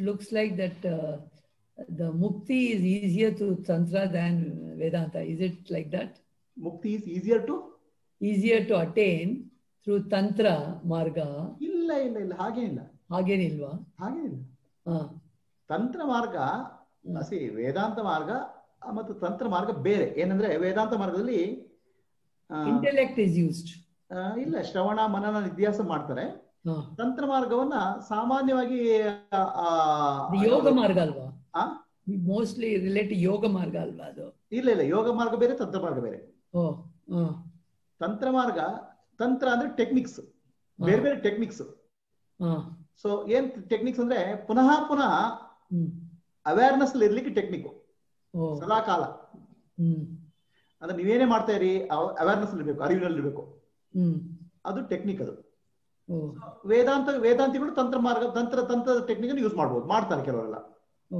looks like that uh, the mukti is easier to tantra than Vedanta. Is it like that? Mukti is easier to Easier to attain through tantra marga. ಇಲ್ಲ ಇಲ್ಲ ಇಲ್ಲ ಹಾಗೇನಿಲ್ಲ ಹಾಗೇನಿಲ್ವಾ ಹಾಗೇನಿಲ್ಲ ಹಾ ತಂತ್ರ ಮಾರ್ಗ C ವೇದಾಂತ ಮಾರ್ಗ ಮತ್ತು ತಂತ್ರ ಮಾರ್ಗ ಬೇರೆ ಏನಂದ್ರೆ ವೇದಾಂತ ಮಾರ್ಗದಲ್ಲಿ ಆ, ಇಂಟೆಲೆಕ್ಟ್ ಇಸ್ ಯೂಸ್ಡ್ ಆ, ಇಲ್ಲ ಶ್ರವಣ ಮನನ ನಿಧ್ಯಾಸ ಮಾಡ್ತಾರೆ ಹಾ ತಂತ್ರ ಮಾರ್ಗವನ್ನ ಸಾಮಾನ್ಯವಾಗಿ ಆ, ಆ, ಅದು ಯೋಗ ಮಾರ್ಗ ಅಲ್ವಾ ಆ? ಮೋಸ್ಟ್ಲಿ ರಿಲೇಟ್ ಯೋಗ ಮಾರ್ಗ ಅಲ್ವಾ ಅದು ಇಲ್ಲ ಇಲ್ಲ ಯೋಗ ಮಾರ್ಗ ಬೇರೆ ತಂತ್ರ ಮಾರ್ಗ ಬೇರೆ ಓ ಹಾ ತಂತ್ರ ಮಾರ್ಗ ತಂತ್ರ ಅಂದ್ರೆ ಟೆಕ್ನಿಕ್ಸ್ ಬೇರೆ ಬೇರೆ ಟೆಕ್ನಿಕ್ಸ್ ಹಾ ಸೊ ಏನ್ ಟೆಕ್ನಿಕ್ಸ್ ಅಂದ್ರೆ ಪುನಃ ಪುನಃ ಹ್ಮ್ ಅವೇರ್ನೆಸ್ ಇರ್ಲಿಕ್ಕೆ ಟೆಕ್ನಿಕ್ ಓ ಸದಾ ಕಾಲ ಹ್ಮ್ ಅಂದ್ರೆ ನೀವೇನೇ ಮಾಡ್ತಾ ಇರಿ ಅವೇರ್ನೆಸ್ ಇರಬೇಕು ಅರಿವಿನಲ್ಲಿ ಇರಬೇಕು ಹ್ಮ್ ಅದು ಟೆಕ್ನಿಕ್ ಅದು ಓ ವೇದಾಂತ ವೇದಾಂತಿಗಳು ತಂತ್ರ ಮಾರ್ಗ ತಂತ್ರ ತಂತ್ರದ ಟೆಕ್ನಿಕ್ ಯೂಸ್ ಮಾಡ್ಬೋದು ಮಾಡ್ತಾರೆ ಕೆಲವರೆಲ್ಲ ಓ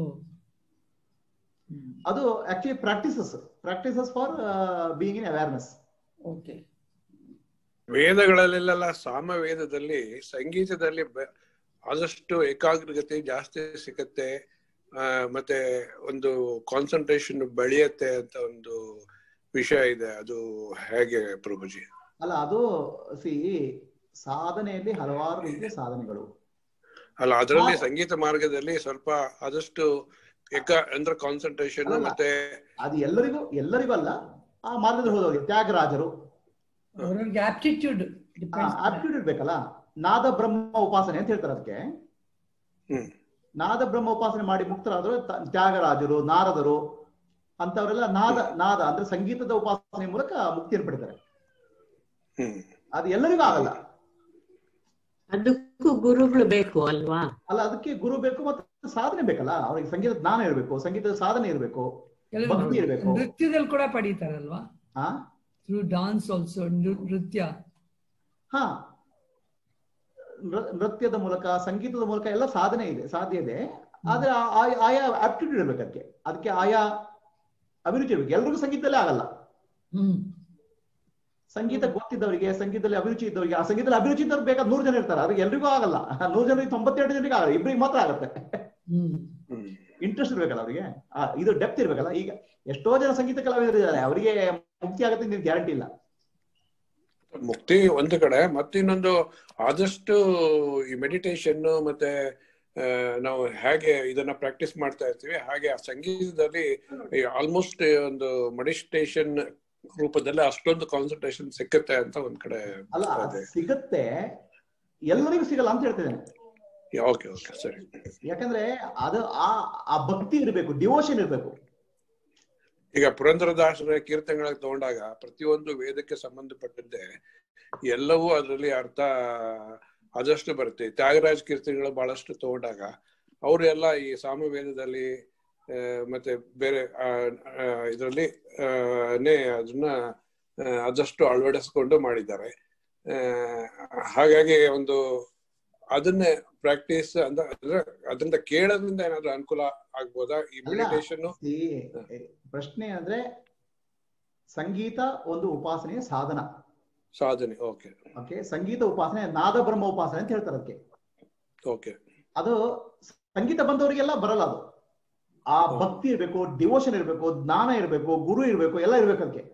ಅದು actually practices practices for being in awareness okay ವೇದಗಳಲ್ಲೆಲ್ಲ ಸಾಮವೇದದಲ್ಲಿ ಸಂಗೀತದಲ್ಲಿ ಬ- ಆದಷ್ಟು ಏಕಾಗ್ರತೆ ಜಾಸ್ತಿ ಸಿಗತ್ತೆ ಆ, ಮತ್ತೆ ಒಂದು ಕಾನ್ಸಂಟ್ರೇಷನ್ ಬೆಳೆಯತ್ತೆ ಅಂತ ಒಂದು ವಿಷಯ ಇದೆ ಅದು ಹೇಗೆ ಪ್ರಭುಜಿ ಅಲ್ಲ ಅದು ಸಿ ಸಾಧನೆಯಲ್ಲಿ ಹಲವಾರು ರೀತಿಯ ಸಾಧನೆಗಳು ಅಲ್ಲ ಅದರಲ್ಲಿ ಸಂಗೀತ ಮಾರ್ಗದಲ್ಲಿ ಸ್ವಲ್ಪ ಆದಷ್ಟು ಏಕ ಅಂದ್ರೆ ಕಾನ್ಸಂಟ್ರೇಷನ್ ಅಲ್ಲ. ಮತ್ತೆ ಅದು ಎಲ್ಲರಿಗೂ ಎಲ್ಲರಿಗೂ ಅಲ್ಲ ಆ ಮಾರ್ಗದಲ್ಲಿ ಹೋದವರಿಗೆ ತ್ಯಾಗರಾಜರು ಅವ್ರವ್ರಿಗೆ ಆಪ್ಟಿಟ್ಯೂಡ್ ಆಪ್ಟಿಟ್ಯೂಡ್ ಇರ್ಬೇಕಲ್ಲ ನಾದ ಬ್ರಹ್ಮ ಉಪಾಸನೆ ಅಂತ ಹೇಳ್ತಾರೆ ಅದಕ್ಕೆ ಹ್ಮ್ ನಾದ ಬ್ರಹ್ಮ ಉಪಾಸನೆ ಮಾಡಿ ಮುಕ್ತರಾದ್ರು ತ- ತ್ಯಾಗರಾಜರು ನಾರದರು ಅಂತವರೆಲ್ಲ ನಾದ ನಾದ ಅಂದ್ರೆ ಸಂಗೀತದ ಉಪಾಸನೆ ಮೂಲಕ ಮುಕ್ತಿಯನ್ನು ಪಡಿತಾರೆ ಹ್ಮ್ ಅದು ಎಲ್ಲರಿಗೂ ಆಗಲ್ಲ ಅದಕ್ಕೂ ಗುರುಗಳು ಬೇಕು ಅಲ್ವಾ ಅಲ್ಲ ಅದಕ್ಕೆ ಗುರು ಬೇಕು ಮತ್ತು ಸಾಧನೆ ಬೇಕಲ್ಲ ಅವ್ರಿಗೆ ಸಂಗೀತ ಜ್ಞಾನ ಇರಬೇಕು ಸಂಗೀತದ ಸಾಧನೆ ಇರಬೇಕು ಭಕ್ತಿ ಇರಬೇಕು ನೃತ್ಯದಲ್ಲಿ ಕೂಡ ಪಡೀತಾರಲ್ವಾ ಹಾ ಥ್ರೂ ಡಾನ್ಸ್ ಆಲ್ಸೋ ನೃತ್ಯ ಹಾ ನೃ- ನೃತ್ಯದ ಮೂಲಕ ಸಂಗೀತದ ಮೂಲಕ ಎಲ್ಲ ಸಾಧನೆ ಇದೆ ಸಾಧ್ಯ ಇದೆ ಆದ್ರೆ ಆ- ಆ- ಆಯಾ ಆಪ್ಟಿಟ್ಯೂಡ್ ಇರ್ಬೇಕು ಅದಕ್ಕೆ ಅದಕ್ಕೆ ಆಯಾ ಅಭಿರುಚಿ ಇರ್ಬೇಕು ಎಲ್ರಿಗೂ ಸಂಗೀತದಲ್ಲೇ ಆಗಲ್ಲ ಹ್ಮ್ ಸಂಗೀತ ಗೊತ್ತಿದ್ದವರಿಗೆ ಸಂಗೀತದಲ್ಲಿ ಅಭಿರುಚಿ ಇದ್ದವರಿಗೆ ಆ ಸಂಗೀತದಲ್ಲಿ ಅಭಿರುಚಿ ಇದ್ದವ್ರು ಬೇಕಾದ ನೂರು ಜನ ಇರ್ತಾರೆ ಅವ್ರಿಗೆ ಎಲ್ರಿಗೂ ಆಗಲ್ಲ ನೂರು ಜನರಿಗೆ ತೊಂಬತ್ತೆರಡು ಜನರಿಗೆ ಆಗಲ್ಲ ಇಬ್ಬರಿಗೆ ಮಾತ್ರ ಆಗುತ್ತೆ ಹ್ಮ್ ಹ್ಮ್ ಇಂಟ್ರೆಸ್ಟ್ ಇರ್ಬೇಕಲ್ಲ ಅವರಿಗೆ ಇದು ಡೆಪ್ತ್ ಇರ್ಬೇಕಲ್ಲ ಈಗ ಎಷ್ಟೋ ಜನ ಸಂಗೀತ ಕಲಾವಿದರು ಇದ್ದಾರೆ ಅವರಿಗೆ ಮುಕ್ತಿ ಆಗುತ್ತೆ ನಿಮ್ಗೆ ಗ್ಯಾರಂಟಿ ಇಲ್ಲ ಮುಕ್ತಿ ಒಂದು ಕಡೆ ಮತ್ತಿನ್ನೊಂದು ಆದಷ್ಟು ಈ ಮೆಡಿಟೇಷನ್ ಮತ್ತೆ ಆ, ನಾವು ಹೇಗೆ ಇದನ್ನ ಪ್ರಾಕ್ಟೀಸ್ ಮಾಡ್ತಾ ಇರ್ತೀವಿ ಹಾಗೆ ಆ ಸಂಗೀತದಲ್ಲಿ ಆಲ್ಮೋಸ್ಟ್ ಒಂದು ಮೆಡಿಟೇಷನ್ ರೂಪದಲ್ಲಿ ಅಷ್ಟೊಂದು ಕಾನ್ಸಂಟ್ರೇಷನ್ ಸಿಕ್ಕತ್ತೆ ಅಂತ ಒಂದ್ ಕಡೆ ಅಲ್ಲ ಅದು ಸಿಗತ್ತೆ ಎಲ್ಲರಿಗೂ ಸಿಗಲ್ಲ ಅಂತ ಹೇಳ್ತಿದ್ದೇನೆ ಓಕೆ ಓಕೆ ಸರಿ ಯಾಕಂದ್ರೆ ಅದು ಆ ಆ ಭಕ್ತಿ ಇರಬೇಕು ಡಿವೋಷನ್ ಇರಬೇಕು ಈಗ ಪುರಂದರದಾಸರ ಕೀರ್ತನೆಗಳಿಗೆ ತಗೊಂಡಾಗ ಪ್ರತಿಯೊಂದು ವೇದಕ್ಕೆ ಸಂಬಂಧಪಟ್ಟಂತೆ ಎಲ್ಲವೂ ಅದರಲ್ಲಿ ಅರ್ಥ ಆದಷ್ಟು ಬರುತ್ತೆ ತ್ಯಾಗರಾಜ್ ಕೀರ್ತನೆಗಳು ಬಹಳಷ್ಟು ತಗೊಂಡಾಗ ಅವರು ಎಲ್ಲ ಈ ಸಾಮವೇದದಲ್ಲಿ ಆ, ಮತ್ತೆ ಬೇರೆ ಇದರಲ್ಲಿ ನೇ ಅದನ್ನ ಆ, ಆದಷ್ಟು ಅಳವಡಿಸ್ಕೊಂಡು ಮಾಡಿದ್ದಾರೆ ಆ, ಹಾಗಾಗಿ ಒಂದು ಅದನ್ನೇ ಪ್ರಾಕ್ಟೀಸ್ ಅಂದ್ರೆ ಅಂದ್ರೆ ಅದರಿಂದ ಕೇಳೋದ್ರಿಂದ ಏನಾದ್ರು ಅನುಕೂಲ ಆಗ್ಬೋದಾ ಈ ಅಲ್ಲ. ಮೆಡಿಟೇಷನ್ ಈ ಪ್ರಶ್ನೆ ಅಂದ್ರೆ ಸಂಗೀತ ಒಂದು ಉಪಾಸನೆಯ ಸಾಧನ ಸಾಧನೆ ಓಕೆ ಓಕೆ ಸಂಗೀತ ಉಪಾಸನೆ ನಾದ ಬ್ರಹ್ಮ ಉಪಾಸನೆ ಅಂತ ಹೇಳ್ತಾರೆ ಅದಕ್ಕೆ ಓಕೆ ಅದು ಸಂಗೀತ ಬಂದವರಿಗೆಲ್ಲ ಬರಲ್ಲ ಅದು ಆ ಭಕ್ತಿ ಇರಬೇಕು ಡಿವೋಷನ್ ಇರಬೇಕು ಜ್ಞಾನ ಇರಬೇಕು ಗುರು ಇರಬೇಕು ಎಲ್ಲ ಇರ್ಬೇಕು ಅದಕ್ಕೆ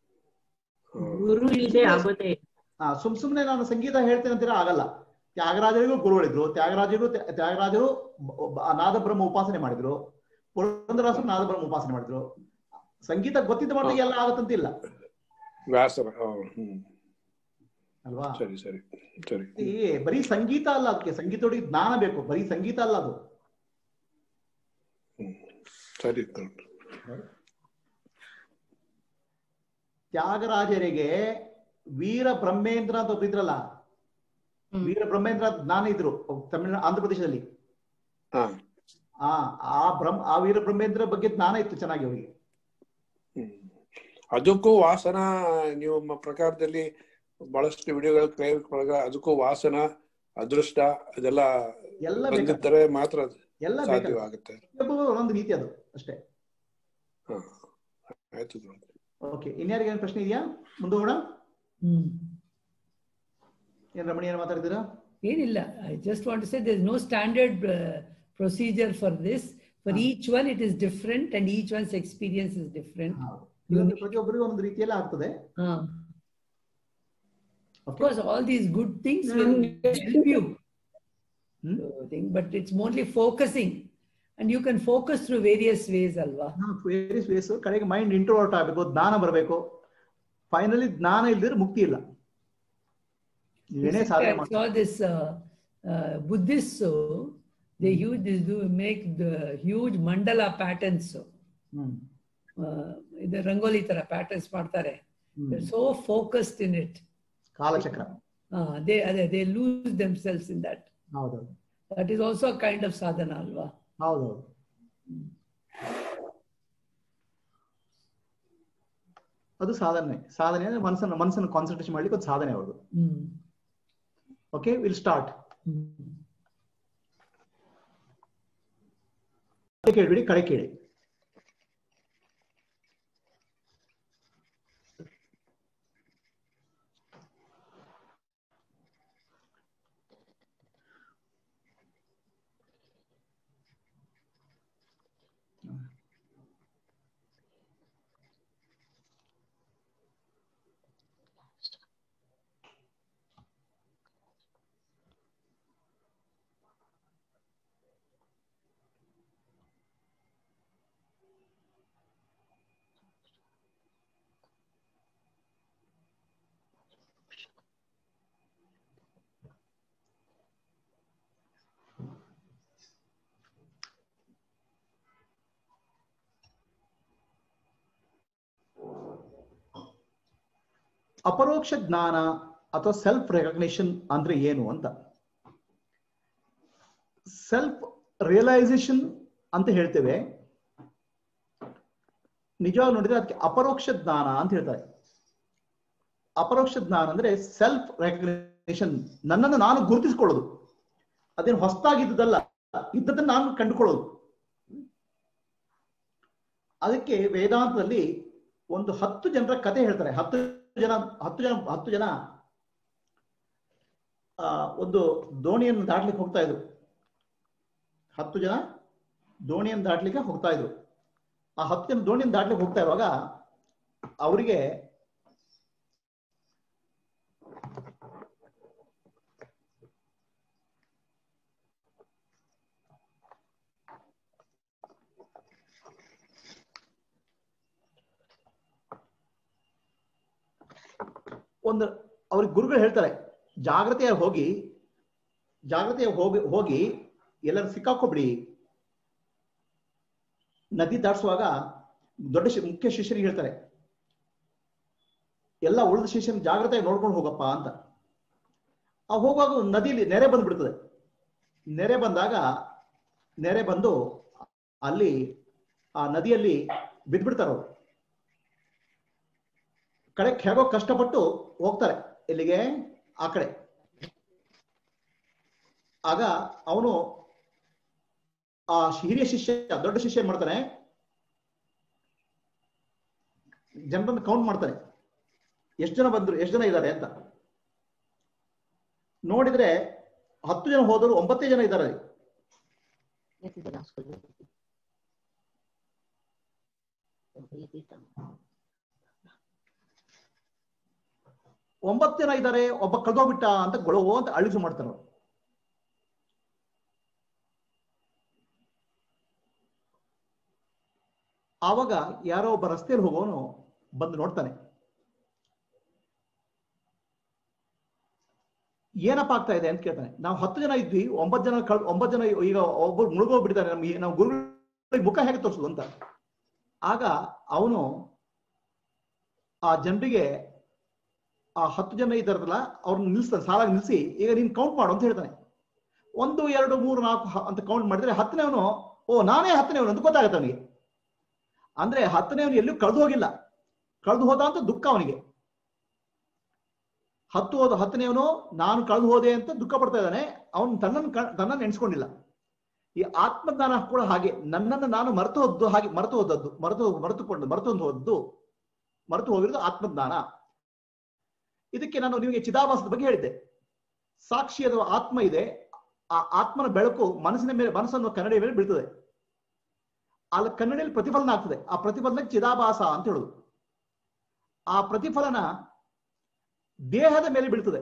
ಗುರು ಇಲ್ಲದೆ ಆಗೋದೇ ಇಲ್ಲ. ಆ ಸುಮ್ ಸುಮ್ನೆ ನಾನು ಸಂಗೀತ ಹೇಳ್ತೇನೆ ಅಂತೀರ ಆಗಲ್ಲ ತ್ಯಾಗರಾಜರಿಗೂ ಗುರುಗಳಿದ್ರು ತ್ಯಾಗರಾಜರಿಗೂ ತ್ಯಾ- ತ್ಯಾಗರಾಜರು ಬ- ಬ- ನಾದ ಬ್ರಹ್ಮ ಉಪಾಸನೆ ಮಾಡಿದ್ರು ಪುರಂದರಾಸರು ನಾದ ಬ್ರಹ್ಮ ಉಪಾಸನೆ ಮಾಡಿದ್ರು ಸಂಗೀತ ಗೊತ್ತಿದ್ದ ಮಟ್ಟಿಗೆ ಎಲ್ಲ ಆಗತ್ತಂತಿಲ್ಲ ವ್ಯಾಸರ ಆ, ಹ್ಮ್ ಅಲ್ವಾ ಸರಿ ಸರಿ ಸರಿ ಈ ಬರೀ ಸಂಗೀತ ಅಲ್ಲ ಅದಕ್ಕೆ ಸಂಗೀತದೊಳಗೆ ಜ್ಞಾನ ಬೇಕು ಬರೀ ಸಂಗೀತ ಅಲ್ಲ ಅದು ಹ್ಮ್ ಸರಿ ಕರೆಕ್ಟ್. ತ್ಯಾಗರಾಜರಿಗೆ ವೀರ ಬ್ರಹ್ಮೇಂದ್ರ ಅಂತ ಒಬ್ರು ಇದ್ರಲ್ಲ ಹ್ಮ್. ವೀರ ಬ್ರಹ್ಮೇಂದ್ರ ಜ್ಞಾನ ಇದ್ರು ತಮಿಳ್ ಆಂಧ್ರ ಪ್ರದೇಶದಲ್ಲಿ ಹಾ ಆ ಆ ಬ್ರಹ್ಮ ಆ ವೀರ ಬ್ರಹ್ಮೇಂದ್ರ ಬಗ್ಗೆ ಜ್ಞಾನ ಇತ್ತು ಚೆನ್ನಾಗಿ ಅವರಿಗೆ ಹ್ಮ್ ಅದಕ್ಕೂ ವಾಸನ ನೀವು ನಿಮ್ಮ ಪ್ರಕಾರದಲ್ಲಿ ಬಹಳಷ್ಟು ವಿಡಿಯೋಗಳ ಒಳಗ ಅದಕ್ಕೂ ವಾಸನ ಅದೃಷ್ಟ ಅದೆಲ್ಲ ಎಲ್ಲ ಬೇಕು ಬಂದಿದ್ದರೆ ಮಾತ್ರ ಅದು ಎಲ್ಲ ಬೇಕು ಸಾಧ್ಯವಾಗುತ್ತೆ ಒಂದೊಂದು ನೀತಿ ಅದು ಅಷ್ಟೇ ಹಾ ಆಯ್ತು ಗುರು. ಓಕೆ ಇನ್ಯಾರಿಗೆ ಏನು ಪ್ರಶ್ನೆ ಇದೆಯಾ ಮುಂದೆ ಹೋಗೋಣ ಹ್ಮ್ ಏನ್ ರಮಣಿ ಏನು ಮಾತಾಡಿದ್ದೀರಾ ಏನಿಲ್ಲ I just want say there no standard procedure for this. For Ah. each one, it is different, and each one's experience is different. ಹೌದು. ಇದೊಂದು ಪ್ರತಿಯೊಬ್ಬರಿಗೂ ಒಂದು ರೀತಿಯಲ್ಲಿ ಆಗ್ತದೆ Ah. Of Okay. course, all these good things will help you. to think, but it's mostly focusing, and you can focus through various ways, Alva. Various ways ಕಡೆಗೆ mind introvert ಆಗಬೇಕು ಜ್ಞಾನ ಬರಬೇಕು ಫೈನಲಿ ಜ್ಞಾನ ಇಲ್ದಿದ್ರೆ ಮುಕ್ತಿ ಇಲ್ಲ ನೀವೇನೇ ಸಾಧನೆ I ಮಾಡಿ saw this uh, uh, Buddhists, so they use this do make the huge mandala patterns. So, hmm uh, the rangoli tara patterns ಮಾಡ್ತಾರೆ. ಹ್ಮ್. They're so focused in it. ಕಾಲಚಕ್ರ Uh, they they they lose themselves in that. ಹೌದೌದು That is also a kind of sadhana, Alva. ಹೌದೌದು ಅದು ಸಾಧನೆ ಸಾಧನೆ ಅಂದ್ರೆ ಮನಸ್ಸನ್ನು ಮನಸ್ಸನ್ನು concentration ಮಾಡ್ಲಿಕ್ಕೆ ಒಂದು ಸಾಧನೆ ಅವ್ರದ್ದು Mm. Okay will start Mm. ಕೇಳ್ಬಿಡಿ ಕಡೆ ಕೇಳಿ ಅಪರೋಕ್ಷ ಜ್ಞಾನ ಅಥವಾ ಸೆಲ್ಫ್ ರೆಕಗ್ನಿಷನ್ ಅಂದ್ರೆ ಏನು ಅಂತ ಸೆಲ್ಫ್ ರಿಯಲೈಸೇಷನ್ ಅಂತ ಹೇಳ್ತೇವೆ ನಿಜವಾಗಿ ನೋಡಿದ್ರೆ ಅದಕ್ಕೆ ಅಪರೋಕ್ಷ ಜ್ಞಾನ ಅಂತ ಹೇಳ್ತಾರೆ ಅಪರೋಕ್ಷ ಜ್ಞಾನ ಅಂದ್ರೆ ಸೆಲ್ಫ್ ರೆಕಗ್ನಿಷನ್ ನನ್ನನ್ನು ನಾನು ಗುರುತಿಸಿಕೊಳ್ಳೋದು ಅದೇನು ಹೊಸದಾಗಿದ್ದಲ್ಲ ಇದ್ದದನ್ನು ನಾನು ಕಂಡುಕೊಳ್ಳೋದು ಅದಕ್ಕೆ ವೇದಾಂತದಲ್ಲಿ ಒಂದು ಹತ್ತು ಜನರ ಕತೆ ಹೇಳ್ತಾರೆ ಹತ್ತು ಜನ ಹತ್ತು ಜನ ಹತ್ತು ಜನ ಆ, ಒಂದು ದೋಣಿಯನ್ನು ದಾಟ್ಲಿಕ್ಕೆ ಹೋಗ್ತಾ ಇದ್ರು ಹತ್ತು ಜನ ದೋಣಿಯನ್ನು ದಾಟ್ಲಿಕ್ಕೆ ಹೋಗ್ತಾ ಇದ್ರು ಆ ಹತ್ತು ಜನ ದೋಣಿಯನ್ನು ದಾಟ್ಲಿಕ್ಕೆ ಹೋಗ್ತಾ ಇರುವಾಗ ಅವರಿಗೆ ಒಂದು ಅವ್ರಿಗೆ ಗುರುಗಳು ಹೇಳ್ತಾರೆ ಜಾಗ್ರತೆಯಾಗಿ ಹೋಗಿ ಜಾಗ್ರತೆಯಾಗಿ ಹೋಗಿ ಹೋಗಿ ಎಲ್ಲರೂ ಸಿಕ್ಕಾಕೊಬಿಡಿ ನದಿ ದಾಟಿಸುವಾಗ ದೊಡ್ಡ ಶಿ- ಮುಖ್ಯ ಶಿಷ್ಯರಿಗೆ ಹೇಳ್ತಾರೆ ಎಲ್ಲ ಉಳಿದ ಶಿಷ್ಯನ ಜಾಗ್ರತೆಯಾಗಿ ನೋಡ್ಕೊಂಡು ಹೋಗಪ್ಪ ಅಂತ ಆ ಹೋಗುವಾಗ ಒಂದು ನದಿಲಿ ನೆರೆ ಬಂದ್ಬಿಡ್ತದೆ ನೆರೆ ಬಂದಾಗ ನೆರೆ ಬಂದು ಅಲ್ಲಿ ಆ ನದಿಯಲ್ಲಿ ಬಿದ್ದ್ಬಿಡ್ತಾರೆ ಅವರು ಕಡೆ ಹೇಗೋ ಕಷ್ಟಪಟ್ಟು ಹೋಗ್ತಾರೆ ಎಲ್ಲಿಗೆ ಆ ಕಡೆ ಆಗ ಅವನು ಆ ಹಿರಿಯ ಶಿಷ್ಯ ದೊಡ್ಡ ಶಿಷ್ಯ ಏನ್ ಮಾಡ್ತಾನೆ ಜನರನ್ನು ಕೌಂಟ್ ಮಾಡ್ತಾನೆ ಎಷ್ಟು ಜನ ಬಂದ್ರು ಎಷ್ಟು ಜನ ಇದ್ದಾರೆ ಅಂತ ನೋಡಿದ್ರೆ ಹತ್ತು ಜನ ಹೋದರು ಒಂಬತ್ತೇ ಜನ ಇದ್ದಾರೆ ಅಲ್ಲಿ. ಒಂಬತ್ತು ಜನ ಇದ್ದಾರೆ ಒಬ್ಬ ಕಳ್ದೋಗ್ಬಿಟ್ಟ ಅಂತ ಗೊಳವೋ ಅಂತ ಅಳಿಸು ಮಾಡ್ತಾನೆ ಅವ್ರು. ಆವಾಗ ಯಾರೋ ಒಬ್ಬ ರಸ್ತೆಯಲ್ಲಿ ಹೋಗೋನು ಬಂದು ನೋಡ್ತಾನೆ ಏನಪ್ಪ ಆಗ್ತಾ ಇದೆ ಅಂತ ಕೇಳ್ತಾನೆ ನಾವು ಹತ್ತು ಜನ ಇದ್ವಿ ಒಂಬತ್ತು ಜನ ಕಳ್ ಒಂಬತ್ತು ಜನ ಈಗ ಒಬ್ಬರು ಮುಳುಗೋಗ್ಬಿಟ್ಟಿದ್ದಾರೆ ನಮ್ಗೆ ನಾವು ಗುರುಗಳಿಗೆ ಮುಖ ಹೇಗೆ ತೋರಿಸೋದು ಅಂತ ಆಗ ಅವನು ಆ ಜನರಿಗೆ ಆ ಹತ್ತು ಜನ ಇದ್ದಾರಲ್ಲ ಅವ್ರನ್ನ ನಿಲ್ಸ್ತಾನೆ ಸಾಲಾಗಿ ನಿಲ್ಸಿ ಈಗ ನೀನ್ ಕೌಂಟ್ ಮಾಡು ಅಂತ ಹೇಳ್ತಾನೆ ಒಂದು ಎರಡು ಮೂರು ನಾಲ್ಕು ಹ- ಅಂತ ಕೌಂಟ್ ಮಾಡಿದ್ರೆ ಹತ್ತನೇವನು ಓ ನಾನೇ ಹತ್ತನೇವನು ಅಂತ ಗೊತ್ತಾಗತ್ತೆ ಅವನಿಗೆ ಅಂದ್ರೆ ಹತ್ತನೇವನು ಎಲ್ಲೂ ಕಳೆದು ಹೋಗಿಲ್ಲ ಕಳೆದು ಹೋದ ಅಂತ ದುಃಖ ಅವನಿಗೆ ಹತ್ತು ಹೋದ ಹತ್ತನೇವನು ನಾನು ಕಳೆದು ಹೋದೆ ಅಂತ ದುಃಖ ಪಡ್ತಾ ಇದ್ದಾನೆ ಅವನು ತನ್ನನ್ನು ಕ- ತನ್ನನ್ನು ಎಣಿಸ್ಕೊಂಡಿಲ್ಲ ಈ ಆತ್ಮಜ್ಞಾನ ಕೂಡ ಹಾಗೆ ನನ್ನನ್ನು ನಾನು ಮರೆತು ಹೋದ್ದು ಹಾಗೆ ಮರೆತು ಹೋದದ್ದು ಮರೆತು ಮರೆತುಕೊಂಡು ಮರೆತು ಹೋದ್ದು ಮರೆತು ಹೋಗಿರೋದು ಆತ್ಮಜ್ಞಾನ ಇದಕ್ಕೆ ನಾನು ನಿಮಗೆ ಚಿದಾಭಾಸದ ಬಗ್ಗೆ ಹೇಳಿದ್ದೆ ಸಾಕ್ಷಿ ಅಥವಾ ಆತ್ಮ ಇದೆ ಆ ಆತ್ಮನ ಬೆಳಕು ಮನಸ್ಸಿನ ಮೇಲೆ ಮನಸ್ಸನ್ನು ಕನ್ನಡಿಯ ಮೇಲೆ ಬೀಳ್ತದೆ ಅಲ್ಲಿ ಕನ್ನಡಿಯಲ್ಲಿ ಪ್ರತಿಫಲನ ಆಗ್ತದೆ ಆ ಪ್ರತಿಫಲನ ಚಿದಾಭಾಸ ಅಂತ ಹೇಳುದು ಆ ಪ್ರತಿಫಲನ ದೇಹದ ಮೇಲೆ ಬೀಳ್ತದೆ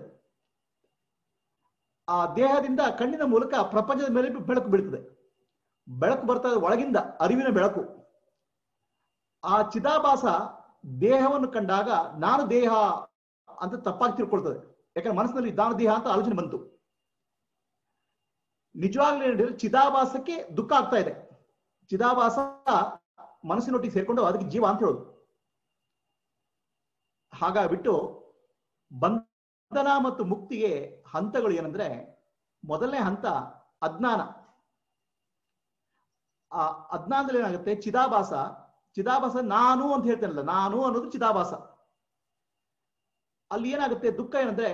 ಆ ದೇಹದಿಂದ ಕಣ್ಣಿನ ಮೂಲಕ ಪ್ರಪಂಚದ ಮೇಲೆ ಬೆಳಕು ಬೀಳ್ತದೆ ಬೆಳಕು ಬರ್ತದೆ ಒಳಗಿಂದ ಅರಿವಿನ ಬೆಳಕು ಆ ಚಿದಾಭಾಸ ದೇಹವನ್ನು ಕಂಡಾಗ ನಾನು ದೇಹ ಅಂತ ತಪ್ಪಾಗಿ ತಿಳ್ಕೊಳ್ತದೆ ಯಾಕಂದ್ರೆ ಮನಸ್ಸಿನಲ್ಲಿ ನಾನು ದೇಹ ಅಂತ ಆಲೋಚನೆ ಬಂತು ನಿಜವಾಗ್ಲೂ ಹೇಳಿದ್ರೆ ಚಿದಾಭಾಸಕ್ಕೆ ದುಃಖ ಆಗ್ತಾ ಇದೆ ಚಿದಾಭಾಸ ಮನಸ್ಸಿನೊಟ್ಟಿಗೆ ಸೇರ್ಕೊಂಡು ಅದಕ್ಕೆ ಜೀವ ಅಂತ ಹೇಳೋದು ಹಾಗಾಗ್ಬಿಟ್ಟು ಬಂಧನ ಮತ್ತು ಮುಕ್ತಿಗೆ ಹಂತಗಳು ಏನಂದ್ರೆ ಮೊದಲನೇ ಹಂತ ಅಜ್ಞಾನ ಆ ಅಜ್ಞಾನದಲ್ಲಿ ಏನಾಗುತ್ತೆ ಚಿದಾಭಾಸ ಚಿದಾಭಾಸ ನಾನು ಅಂತ ಹೇಳ್ತೇನಲ್ಲ ನಾನು ಅನ್ನೋದು ಚಿದಾಭಾಸ ಅಲ್ಲಿ ಏನಾಗುತ್ತೆ ದುಃಖ ಏನಂದ್ರೆ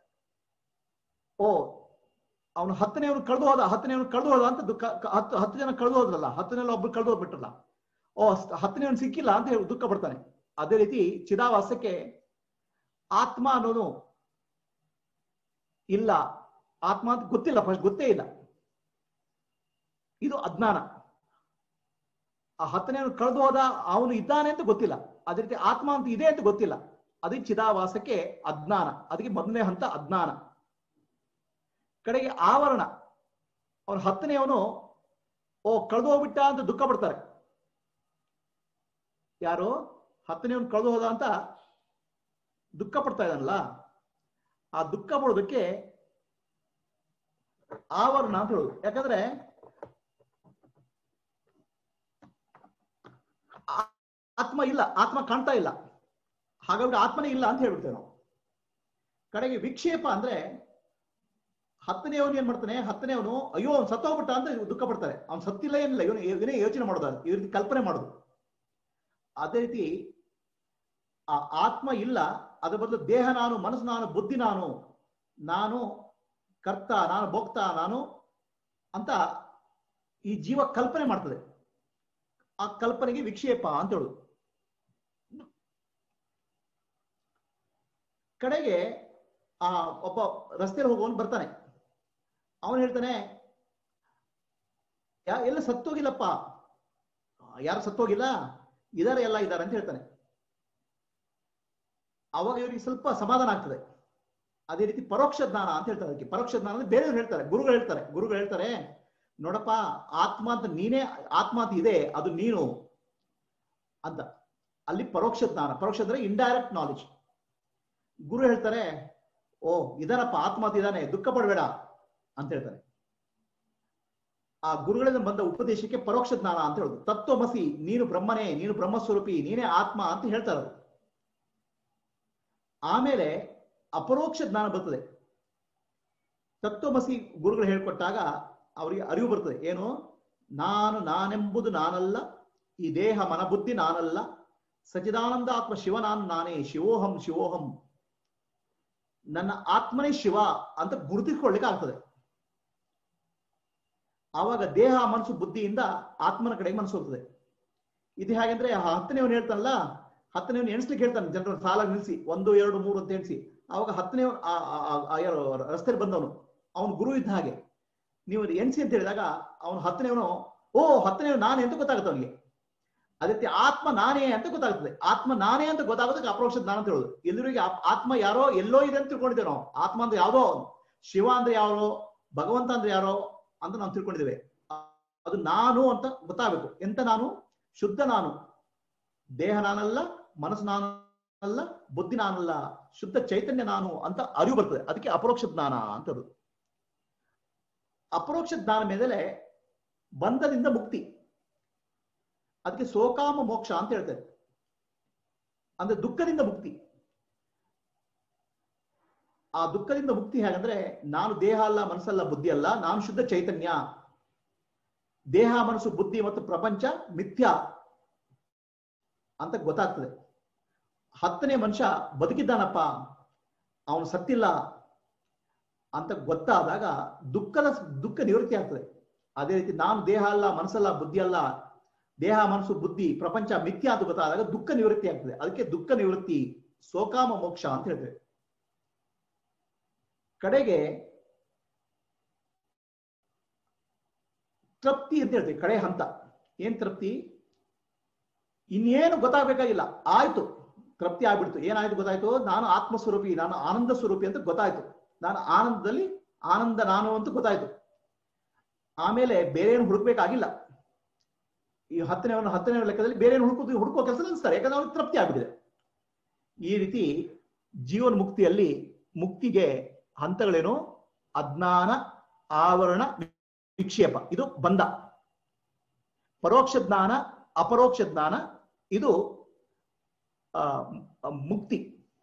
ಓ ಅವನು ಹತ್ತನೇವನು ಕಳೆದು ಹೋದ ಹತ್ತನೇವನು ಕಳೆದು ಹೋದ ಅಂತ ದುಃಖ ಹತ್ತು ಹತ್ತು ಜನ ಕಳೆದು ಹೋದ್ರಲ್ಲ ಹತ್ತನೇಲಿ ಒಬ್ರು ಕಳೆದು ಹೋಗ್ಬಿಟ್ರಲ್ಲ ಓ ಹತ್ತನೇವನು ಸಿಕ್ಕಿಲ್ಲ ಅಂತ ಹೇಳಿ ದುಃಖ ಪಡ್ತಾನೆ ಅದೇ ರೀತಿ ಚಿದಾಭಾಸಕ್ಕೆ ಆತ್ಮ ಅನ್ನೋದು ಇಲ್ಲ ಆತ್ಮ ಅಂತ ಗೊತ್ತಿಲ್ಲ ಫಸ್ಟ್ ಗೊತ್ತೇ ಇಲ್ಲ ಇದು ಅಜ್ಞಾನ ಆ ಹತ್ತನೇವನು ಕಳೆದು ಹೋದ ಅವನು ಇದ್ದಾನೆ ಅಂತ ಗೊತ್ತಿಲ್ಲ ಅದೇ ರೀತಿ ಆತ್ಮ ಅಂತ ಇದೆ ಅಂತ ಗೊತ್ತಿಲ್ಲ ಅದೇ ಚಿದಾಭಾಸಕ್ಕೆ ಅಜ್ಞಾನ ಅದಕ್ಕೆ ಮೊದಲನೇ ಹಂತ ಅಜ್ಞಾನ ಕಡೆಗೆ ಆವರಣ ಅವನು ಹತ್ತನೆಯವನು ಓ ಕಳೆದು ಹೋಗ್ಬಿಟ್ಟ ಅಂತ ದುಃಖ ಪಡ್ತಾರೆ ಯಾರು ಹತ್ತನೆಯವನು ಕಳೆದು ಹೋದ ಅಂತ ದುಃಖ ಪಡ್ತಾ ಇದ್ದಾನಲ್ಲ ಆ ದುಃಖ ಪಡೋದಕ್ಕೆ ಆವರಣ ಅಂತ ಹೇಳುದು ಯಾಕಂದ್ರೆ ಆ- ಆತ್ಮ ಇಲ್ಲ ಆತ್ಮ ಕಾಣ್ತಾ ಇಲ್ಲ ಹಾಗಾಗಿ ಆತ್ಮನೇ ಇಲ್ಲ ಅಂತ ಹೇಳ್ಬಿಡ್ತೇವೆ ನಾವು ಕಡೆಗೆ ವಿಕ್ಷೇಪ ಅಂದ್ರೆ ಹತ್ತನೆಯವನು ಏನ್ ಮಾಡ್ತಾನೆ ಹತ್ತನೆಯವನು ಅಯ್ಯೋ ಅವ್ನು ಸತ್ತೋಗ್ಬಿಟ್ಟ ಅಂತ ದುಃಖ ಪಡ್ತಾರೆ ಅವ್ನು ಸತ್ತಿಲ್ಲ ಏನಿಲ್ಲ ಇವನು ಇವನೇ ಯೋಚನೆ ಮಾಡೋದು ಈ ರೀತಿ ಕಲ್ಪನೆ ಮಾಡೋದು ಅದೇ ರೀತಿ ಆ ಆತ್ಮ ಇಲ್ಲ ಅದರ ಬದಲು ದೇಹ ನಾನು ಮನಸ್ಸು ನಾನು ಬುದ್ಧಿ ನಾನು ನಾನು ಕರ್ತ ನಾನು ಭೋಕ್ತ ನಾನು ಅಂತ ಈ ಜೀವ ಕಲ್ಪನೆ ಮಾಡ್ತದೆ ಆ ಕಲ್ಪನೆಗೆ ವಿಕ್ಷೇಪ ಅಂತ ಹೇಳುದು ಕಡೆಗೆ ಆ ಒಬ್ಬ ರಸ್ತೆಯಲ್ಲಿ ಹೋಗುವವನು ಬರ್ತಾನೆ ಅವನು ಹೇಳ್ತಾನೆ ಯಾ ಎಲ್ಲ ಸತ್ತೋಗಿಲ್ಲಪ್ಪ "ಆ, ಯಾರು ಸತ್ತೋಗಿಲ್ಲ ಇದಾರೆ ಎಲ್ಲ ಇದಾರೆ ಅಂತ ಹೇಳ್ತಾನೆ ಅವಾಗ ಇವರಿಗೆ ಸ್ವಲ್ಪ ಸಮಾಧಾನ ಆಗ್ತದೆ ಅದೇ ರೀತಿ ಪರೋಕ್ಷ ಜ್ಞಾನ ಅಂತ ಹೇಳ್ತಾರೆ ಅದಕ್ಕೆ ಪರೋಕ್ಷ ಜ್ಞಾನ ಅಂದ್ರೆ ಬೇರೆಯವ್ರು ಹೇಳ್ತಾರೆ ಗುರುಗಳು ಹೇಳ್ತಾರೆ ಗುರುಗಳು ಹೇಳ್ತಾರೆ ನೋಡಪ್ಪ ಆತ್ಮ ಅಂತ ನೀನೇ ಆತ್ಮ ಅಂತ ಇದೆ ಅದು ನೀನು ಅಂತ ಅಲ್ಲಿ ಪರೋಕ್ಷ ಜ್ಞಾನ ಪರೋಕ್ಷ ಅಂದ್ರೆ ಇಂಡೈರೆಕ್ಟ್ ನಾಲೆಜ್ ಗುರು ಹೇಳ್ತಾರೆ ಓ ಇದಾನಪ್ಪ ಆತ್ಮ ಅಂತ ಇದಾನೆ ದುಃಖ ಪಡಬೇಡ ಅಂತ ಹೇಳ್ತಾರೆ ಆ ಗುರುಗಳಿಂದ ಬಂದ ಉಪದೇಶಕ್ಕೆ ಪರೋಕ್ಷ ಜ್ಞಾನ ಅಂತ ಹೇಳುದು ತತ್ವಮಸಿ ನೀನು ಬ್ರಹ್ಮನೇ ನೀನು ಬ್ರಹ್ಮಸ್ವರೂಪಿ ನೀನೇ ಆತ್ಮ ಅಂತ ಹೇಳ್ತಾರೆ ಅವ್ರು. ಆಮೇಲೆ ಅಪರೋಕ್ಷ ಜ್ಞಾನ ಬರ್ತದೆ ತತ್ವಮಸಿ ಗುರುಗಳು ಹೇಳ್ಕೊಟ್ಟಾಗ ಅವರಿಗೆ ಅರಿವು ಬರ್ತದೆ ಏನು ನಾನು ನಾನೆಂಬುದು ನಾನಲ್ಲ ಈ ದೇಹ ಮನಬುದ್ಧಿ ನಾನಲ್ಲ ಸಚಿದಾನಂದ ಆತ್ಮ ಶಿವ ನಾನು ನಾನೇ ಶಿವೋಹಂ ಶಿವೋಹಂ ನನ್ನ ಆತ್ಮನೇ ಶಿವ ಅಂತ ಗುರುತಿಸ್ಕೊಳ್ಳಿಕ್ಕೆ ಆಗ್ತದೆ ಆವಾಗ ದೇಹ ಮನಸ್ಸು ಬುದ್ಧಿಯಿಂದ ಆತ್ಮನ ಕಡೆಗೆ ಮನಸ್ಸು ಹೋಗ್ತದೆ ಇದು ಹೇಗೆಂದ್ರೆ ಆ ಹತ್ತನೇವನು ಹೇಳ್ತಾನಲ್ಲ ಹತ್ತನೇವನು ಎಣಿಸ್ಲಿಕ್ಕೆ ಹೇಳ್ತಾನೆ ಜನರ ಸಾಲ ನಿಲ್ಲಿಸಿ ಒಂದು ಎರಡು ಮೂರು ಅಂತ ಎಣಿಸಿ ಅವಾಗ ಹತ್ತನೇ ಯಾರು ರಸ್ತೆಯಲ್ಲಿ ಬಂದವನು ಅವನು ಗುರು ಇದ್ದ ಹಾಗೆ ನೀವು ಎಣಿಸಿ ಅಂತ ಹೇಳಿದಾಗ ಅವನು ಹತ್ತನೇವನು ಓ ಹತ್ತನೇವನು ನಾನೇ ಅಂತ ಗೊತ್ತಾಗುತ್ತೆ ಅವನಿಗೆ ಅದೇ ರೀತಿ ಆತ್ಮ ನಾನೇ ಅಂತ ಗೊತ್ತಾಗ್ತದೆ ಆತ್ಮ ನಾನೇ ಅಂತ ಗೊತ್ತಾಗೋದಕ್ಕೆ ಅಪರೋಕ್ಷ ಜ್ಞಾನ ಅಂತ ಹೇಳೋದು ಎಲ್ಲರಿಗೆ ಆತ್ಮ ಯಾರೋ ಎಲ್ಲೋ ಇದೆ ಅಂತ ತಿಳ್ಕೊಂಡಿದ್ದೇವೆ ನಾವು ಆತ್ಮ ಅಂದ್ರೆ ಯಾವ್ದೋ ಶಿವ ಅಂದ್ರೆ ಯಾರೋ ಭಗವಂತ ಅಂದ್ರೆ ಯಾರೋ ಅಂತ ನಾವು ತಿಳ್ಕೊಂಡಿದ್ದೇವೆ ಅದು ನಾನು ಅಂತ ಗೊತ್ತಾಗಬೇಕು ಎಂತ ನಾನು ಶುದ್ಧ ನಾನು ದೇಹ ನಾನಲ್ಲ ಮನಸ್ಸು ನಾನಲ್ಲ ಬುದ್ಧಿ ನಾನಲ್ಲ ಶುದ್ಧ ಚೈತನ್ಯ ನಾನು ಅಂತ ಅರಿವು ಬರ್ತದೆ ಅದಕ್ಕೆ ಅಪರೋಕ್ಷ ಜ್ಞಾನ ಅಂತ ಅದು ಅಪರೋಕ್ಷ ಜ್ಞಾನ ಮೇಲೆ ಬಂಧದಿಂದ ಮುಕ್ತಿ ಅದಕ್ಕೆ ಸೋಕಾಮ ಮೋಕ್ಷ ಅಂತ ಹೇಳ್ತಾರೆ ಅಂದ್ರೆ ದುಃಖದಿಂದ ಮುಕ್ತಿ ಆ ದುಃಖದಿಂದ ಮುಕ್ತಿ ಹೇಗಂದ್ರೆ ನಾನು ದೇಹ ಅಲ್ಲ ಮನಸ್ಸಲ್ಲ ಬುದ್ಧಿ ಅಲ್ಲ ನಾನು ಶುದ್ಧ ಚೈತನ್ಯ ದೇಹ ಮನಸ್ಸು ಬುದ್ಧಿ ಮತ್ತು ಪ್ರಪಂಚ ಮಿಥ್ಯ ಅಂತ ಗೊತ್ತಾಗ್ತದೆ ಹತ್ತನೇ ಮನುಷ್ಯ ಬದುಕಿದ್ದಾನಪ್ಪ ಅವನು ಸತ್ತಿಲ್ಲ ಅಂತ ಗೊತ್ತಾದಾಗ ದುಃಖದ ದುಃಖ ನಿವೃತ್ತಿ ಆಗ್ತದೆ ಅದೇ ರೀತಿ ನಾನು ದೇಹ ಅಲ್ಲ ಮನಸ್ಸಲ್ಲ ಬುದ್ಧಿ ಅಲ್ಲ ದೇಹ ಮನಸ್ಸು ಬುದ್ಧಿ ಪ್ರಪಂಚ ಮಿಥ್ಯ ಅಂತ ಗೊತ್ತಾದಾಗ ದುಃಖ ನಿವೃತ್ತಿ ಆಗ್ತದೆ ಅದಕ್ಕೆ ದುಃಖ ನಿವೃತ್ತಿ ಸೋಕಾಮ ಮೋಕ್ಷ ಅಂತ ಹೇಳ್ತೇವೆ ಕಡೆಗೆ ತೃಪ್ತಿ ಅಂತ ಹೇಳ್ತೀವಿ ಕಡೆ ಹಂತ ಏನ್ ತೃಪ್ತಿ ಇನ್ನೇನು ಗೊತ್ತಾಗಬೇಕಾಗಿಲ್ಲ ಆಯ್ತು ತೃಪ್ತಿ ಆಗ್ಬಿಡ್ತು ಏನಾಯ್ತು ಗೊತ್ತಾಯ್ತು ನಾನು ಆತ್ಮ ಸ್ವರೂಪಿ ನಾನು ಆನಂದ ಸ್ವರೂಪಿ ಅಂತ ಗೊತ್ತಾಯ್ತು ನಾನು ಆನಂದದಲ್ಲಿ ಆನಂದ ನಾನು ಅಂತ ಗೊತ್ತಾಯ್ತು ಆಮೇಲೆ ಬೇರೆ ಏನು ಹುಡುಕ್ಬೇಕಾಗಿಲ್ಲ ಈ ಹತ್ತನೇ ಹತ್ತನೇ ಲೆಕ್ಕದಲ್ಲಿ ಬೇರೆ ಏನು ಹುಡುಕೋ ಹುಡುಕೋ ಕೆಲಸ ನಿಲ್ಲಿಸ್ತಾರೆ ಯಾಕಂದ್ರೆ ಅವ್ರಿಗೆ ತೃಪ್ತಿ ಆಗ್ಬಿಟ್ಟಿದೆ ಈ ರೀತಿ ಜೀವನ್ ಮುಕ್ತಿಯಲ್ಲಿ ಮುಕ್ತಿಗೆ ಹಂತಗಳೇನು ಅಜ್ಞಾನ ಆವರಣ ವಿಕ್ಷೇಪ ಇದು ಬಂಧ ಪರೋಕ್ಷ ಜ್ಞಾನ ಅಪರೋಕ್ಷ ಜ್ಞಾನ ಇದು ಆ, ಮುಕ್ತಿ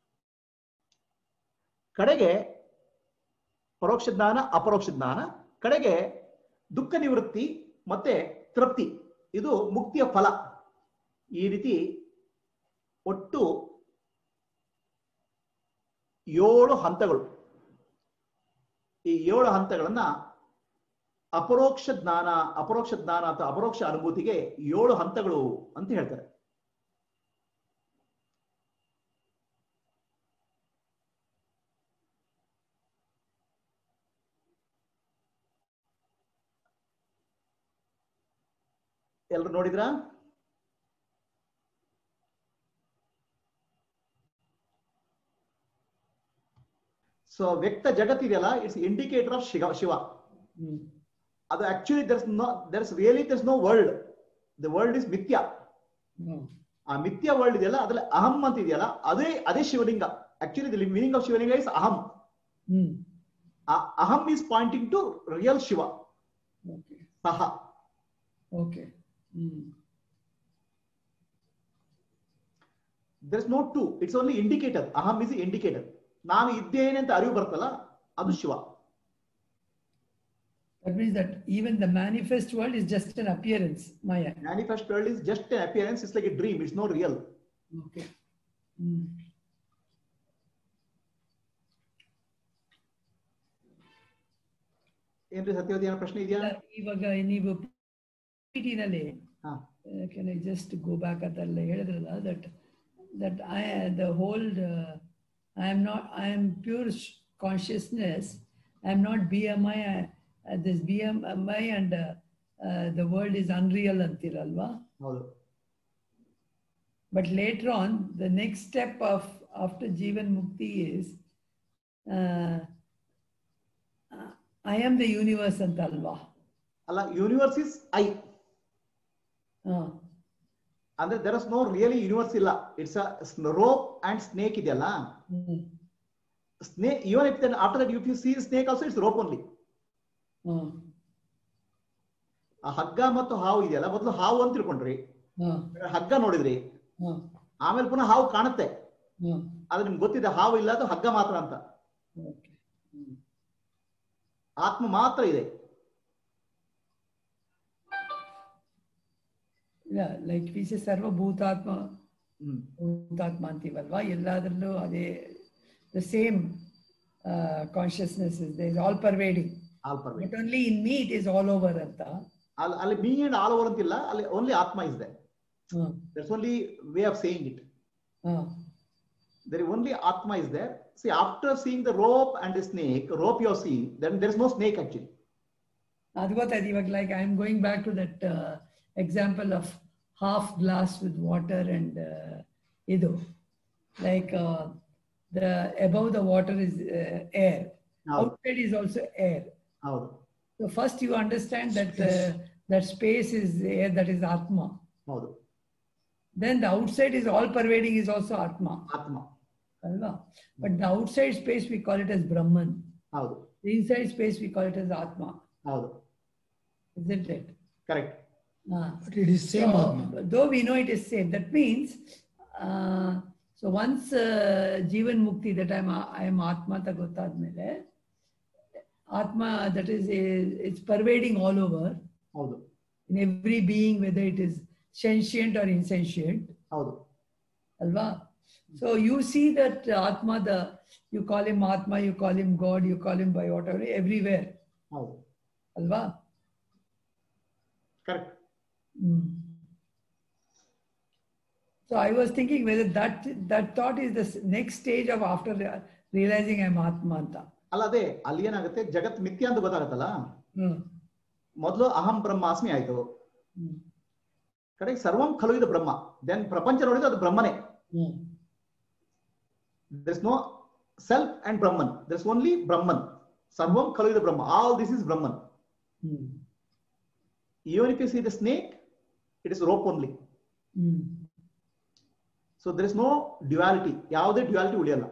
ಕಡೆಗೆ ಪರೋಕ್ಷ ಜ್ಞಾನ ಅಪರೋಕ್ಷ ಜ್ಞಾನ ಕಡೆಗೆ ದುಃಖ ನಿವೃತ್ತಿ ಮತ್ತೆ ತೃಪ್ತಿ ಇದು ಮುಕ್ತಿಯ ಫಲ ಈ ರೀತಿ ಒಟ್ಟು ಏಳು ಹಂತಗಳು ಈ ಏಳು ಹಂತಗಳನ್ನ ಅಪರೋಕ್ಷ ಜ್ಞಾನ ಅಪರೋಕ್ಷ ಜ್ಞಾನ ಅಥವಾ ಅಪರೋಕ್ಷ ಅನುಭೂತಿಗೆ ಏಳು ಹಂತಗಳು ಅಂತ ಹೇಳ್ತಾರೆ ಎಲ್ರು ನೋಡಿದ್ರಾ ಸೊ ವ್ಯಕ್ತ ಜಗತ್ತಿದೆಯಲ್ಲ it's indicator of Shiva Shiva hmm ಅದು actually there's no there's really there's no world the world is mithya hmm ಆ ಮಿಥ್ಯ ವರ್ಲ್ಡ್ ಇದೆಯಲ್ಲ ಅದ್ರಲ್ಲಿ ಅಹಂ ಅಂತ ಇದೆಯಲ್ಲ ಅದೇ ಅದೇ Shivalinga actually the meaning of Shivalinga is aham hmm ah aham is pointing to real Shiva okay ಸಹ okay hmm there is no two it's only indicator aham is indicator ನಾನು ಇದ್ದೇನೆ ಅಂತ ಅರಿವು ಬರ್ತಲ್ಲ ಅದು Shiva That means that even the manifest world is just an appearance, Maya. Manifest world is just an appearance it's like a dream it's no real Okay. Hmm ಏನ್ರಿ ಸತ್ಯವತಿ ಏನೋ ಪ್ರಶ್ನೆ ಇದೆಯಾ ಇಲ್ಲ, ಇವಾಗ ನೀವು PPT ನಲ್ಲಿ ಹಾ. Can I just go back ಅದೆಲ್ಲ ಹೇಳಿದ್ರಲ್ಲ that that I the hold I am not I am pure consciousness I am not B M I this B M M I and the world is unreal ಅಂತೀರಲ್ವಾ ಹೌದು But later on, the next step of after Jivan Mukti is uh, I am the universe ಅಂತ ಅಲ್ವಾ ಅಲ್ಲ universe is I Uh, ಅಂದ್ರೆ there is no really universe ಇಲ್ಲ it's rope and snake ಇದೆಯಲ್ಲ hmm, snake even it after that you you see snake also it's rope only hmm, ಆ ಹಗ್ಗ ಮತ್ತು ಹಾವು ಇದೆಯಲ್ಲ ಮೊದಲು ಹಾವು ಅಂತ ತಿಳ್ಕೊಂಡ್ರಿ ಹ್ಮ್, ಹಗ್ಗ ನೋಡಿದ್ರಿ ಹ್ಮ್, ಆಮೇಲೆ ಪುನಃ ಹಾವು ಕಾಣುತ್ತೆ ಹ್ಮ್. ಆದ್ರೆ ನಿಮ್ಗೆ ಗೊತ್ತಿದೆ ಹಾವು ಇಲ್ಲ ಅದು ಹಗ್ಗ ಮಾತ್ರ ಅಂತ Okay. ಹ್ಮ್. ಆತ್ಮ ಮಾತ್ರ ಇದೆ ಇಲ್ಲ ಲೈಕ್ ವಿ ಸೆ ಸರ್ವಭೂತಾತ್ಮ ಹ್ಮ್ ಭೂತಾತ್ಮ ಅಂತೀವಲ್ವಾ ಎಲ್ಲದರಲ್ಲೂ ಅದೇ the same consciousness is is all pervading all pervade but only in me it is all over ಅಂತ ಅಲ್ಲಿ ಅಲ್ಲಿ ಮೀ ಅಂಡ್ ಆಲ್ ಓವರ್ ಅಂತಿಲ್ಲ ಅಲ್ಲಿ only atma is there hmm, that's only way of saying it hmm. there only atma is there see after seeing the rope and the snake rope you're seeing then there is no snake actually ಅದು ಗೊತ್ತಾಯ್ತು ಇವಾಗ like I am going back to that example of half glass with water and ಇದು like the above the water is air ಹೌದು outside is also air ಹೌದು so first you understand that that space is air that is atma ಹೌದು then the outside is all pervading is also atma atma ಅಲ್ವಾ but the outside space we call it as Brahman ಹೌದು the inside space we call it as atma ಹೌದು isn't it? Correct Ah. But it is same So, Atma. though we know it is same, that means, uh, so once uh, Jivan Mukti that I'm, I am Atma ta ಗೊತ್ತಾದ್ಮೇಲೆ Atma that is, is it's pervading all over ಹೌದು in every being, whether it is sentient or insentient. ಹೌದು Alva. So you see that Atma, the you call him Atma, you call him God, you call him by whatever, everywhere. ಹೌದು Alva. Correct Mm. So I was thinking whether that that thought is the s- next stage of after rea- realizing I'm Atma anta. ಅಲ್ಲ ಅದೇ ಅಲ್ಲಿ ಏನಾಗುತ್ತೆ ಜಗತ್ ಮಿಥ್ಯ ಅಂತ ಗೊತ್ತಾಗತ್ತಲ್ಲ Hmm. ಮೊದಲು ಅಹಂ ಬ್ರಹ್ಮಾಸ್ಮಿ ಆಯ್ತು ಹ್ಮ್. ಕಡೆಗೆ ಸರ್ವಂ ಖಲು ಇದು ಬ್ರಹ್ಮ ದೆನ್ ಪ್ರಪಂಚ ನೋಡಿದ್ರೆ ಅದು ಬ್ರಹ್ಮನೇ ಹ್ಮ್. there is no self and brahman there's only brahman sarvam khalu is brahma all this is brahman hmm. even if you see the snake it is rope only hmm. so there is no duality ಯಾವುದೇ duality ಉಳಿಯಲ್ಲ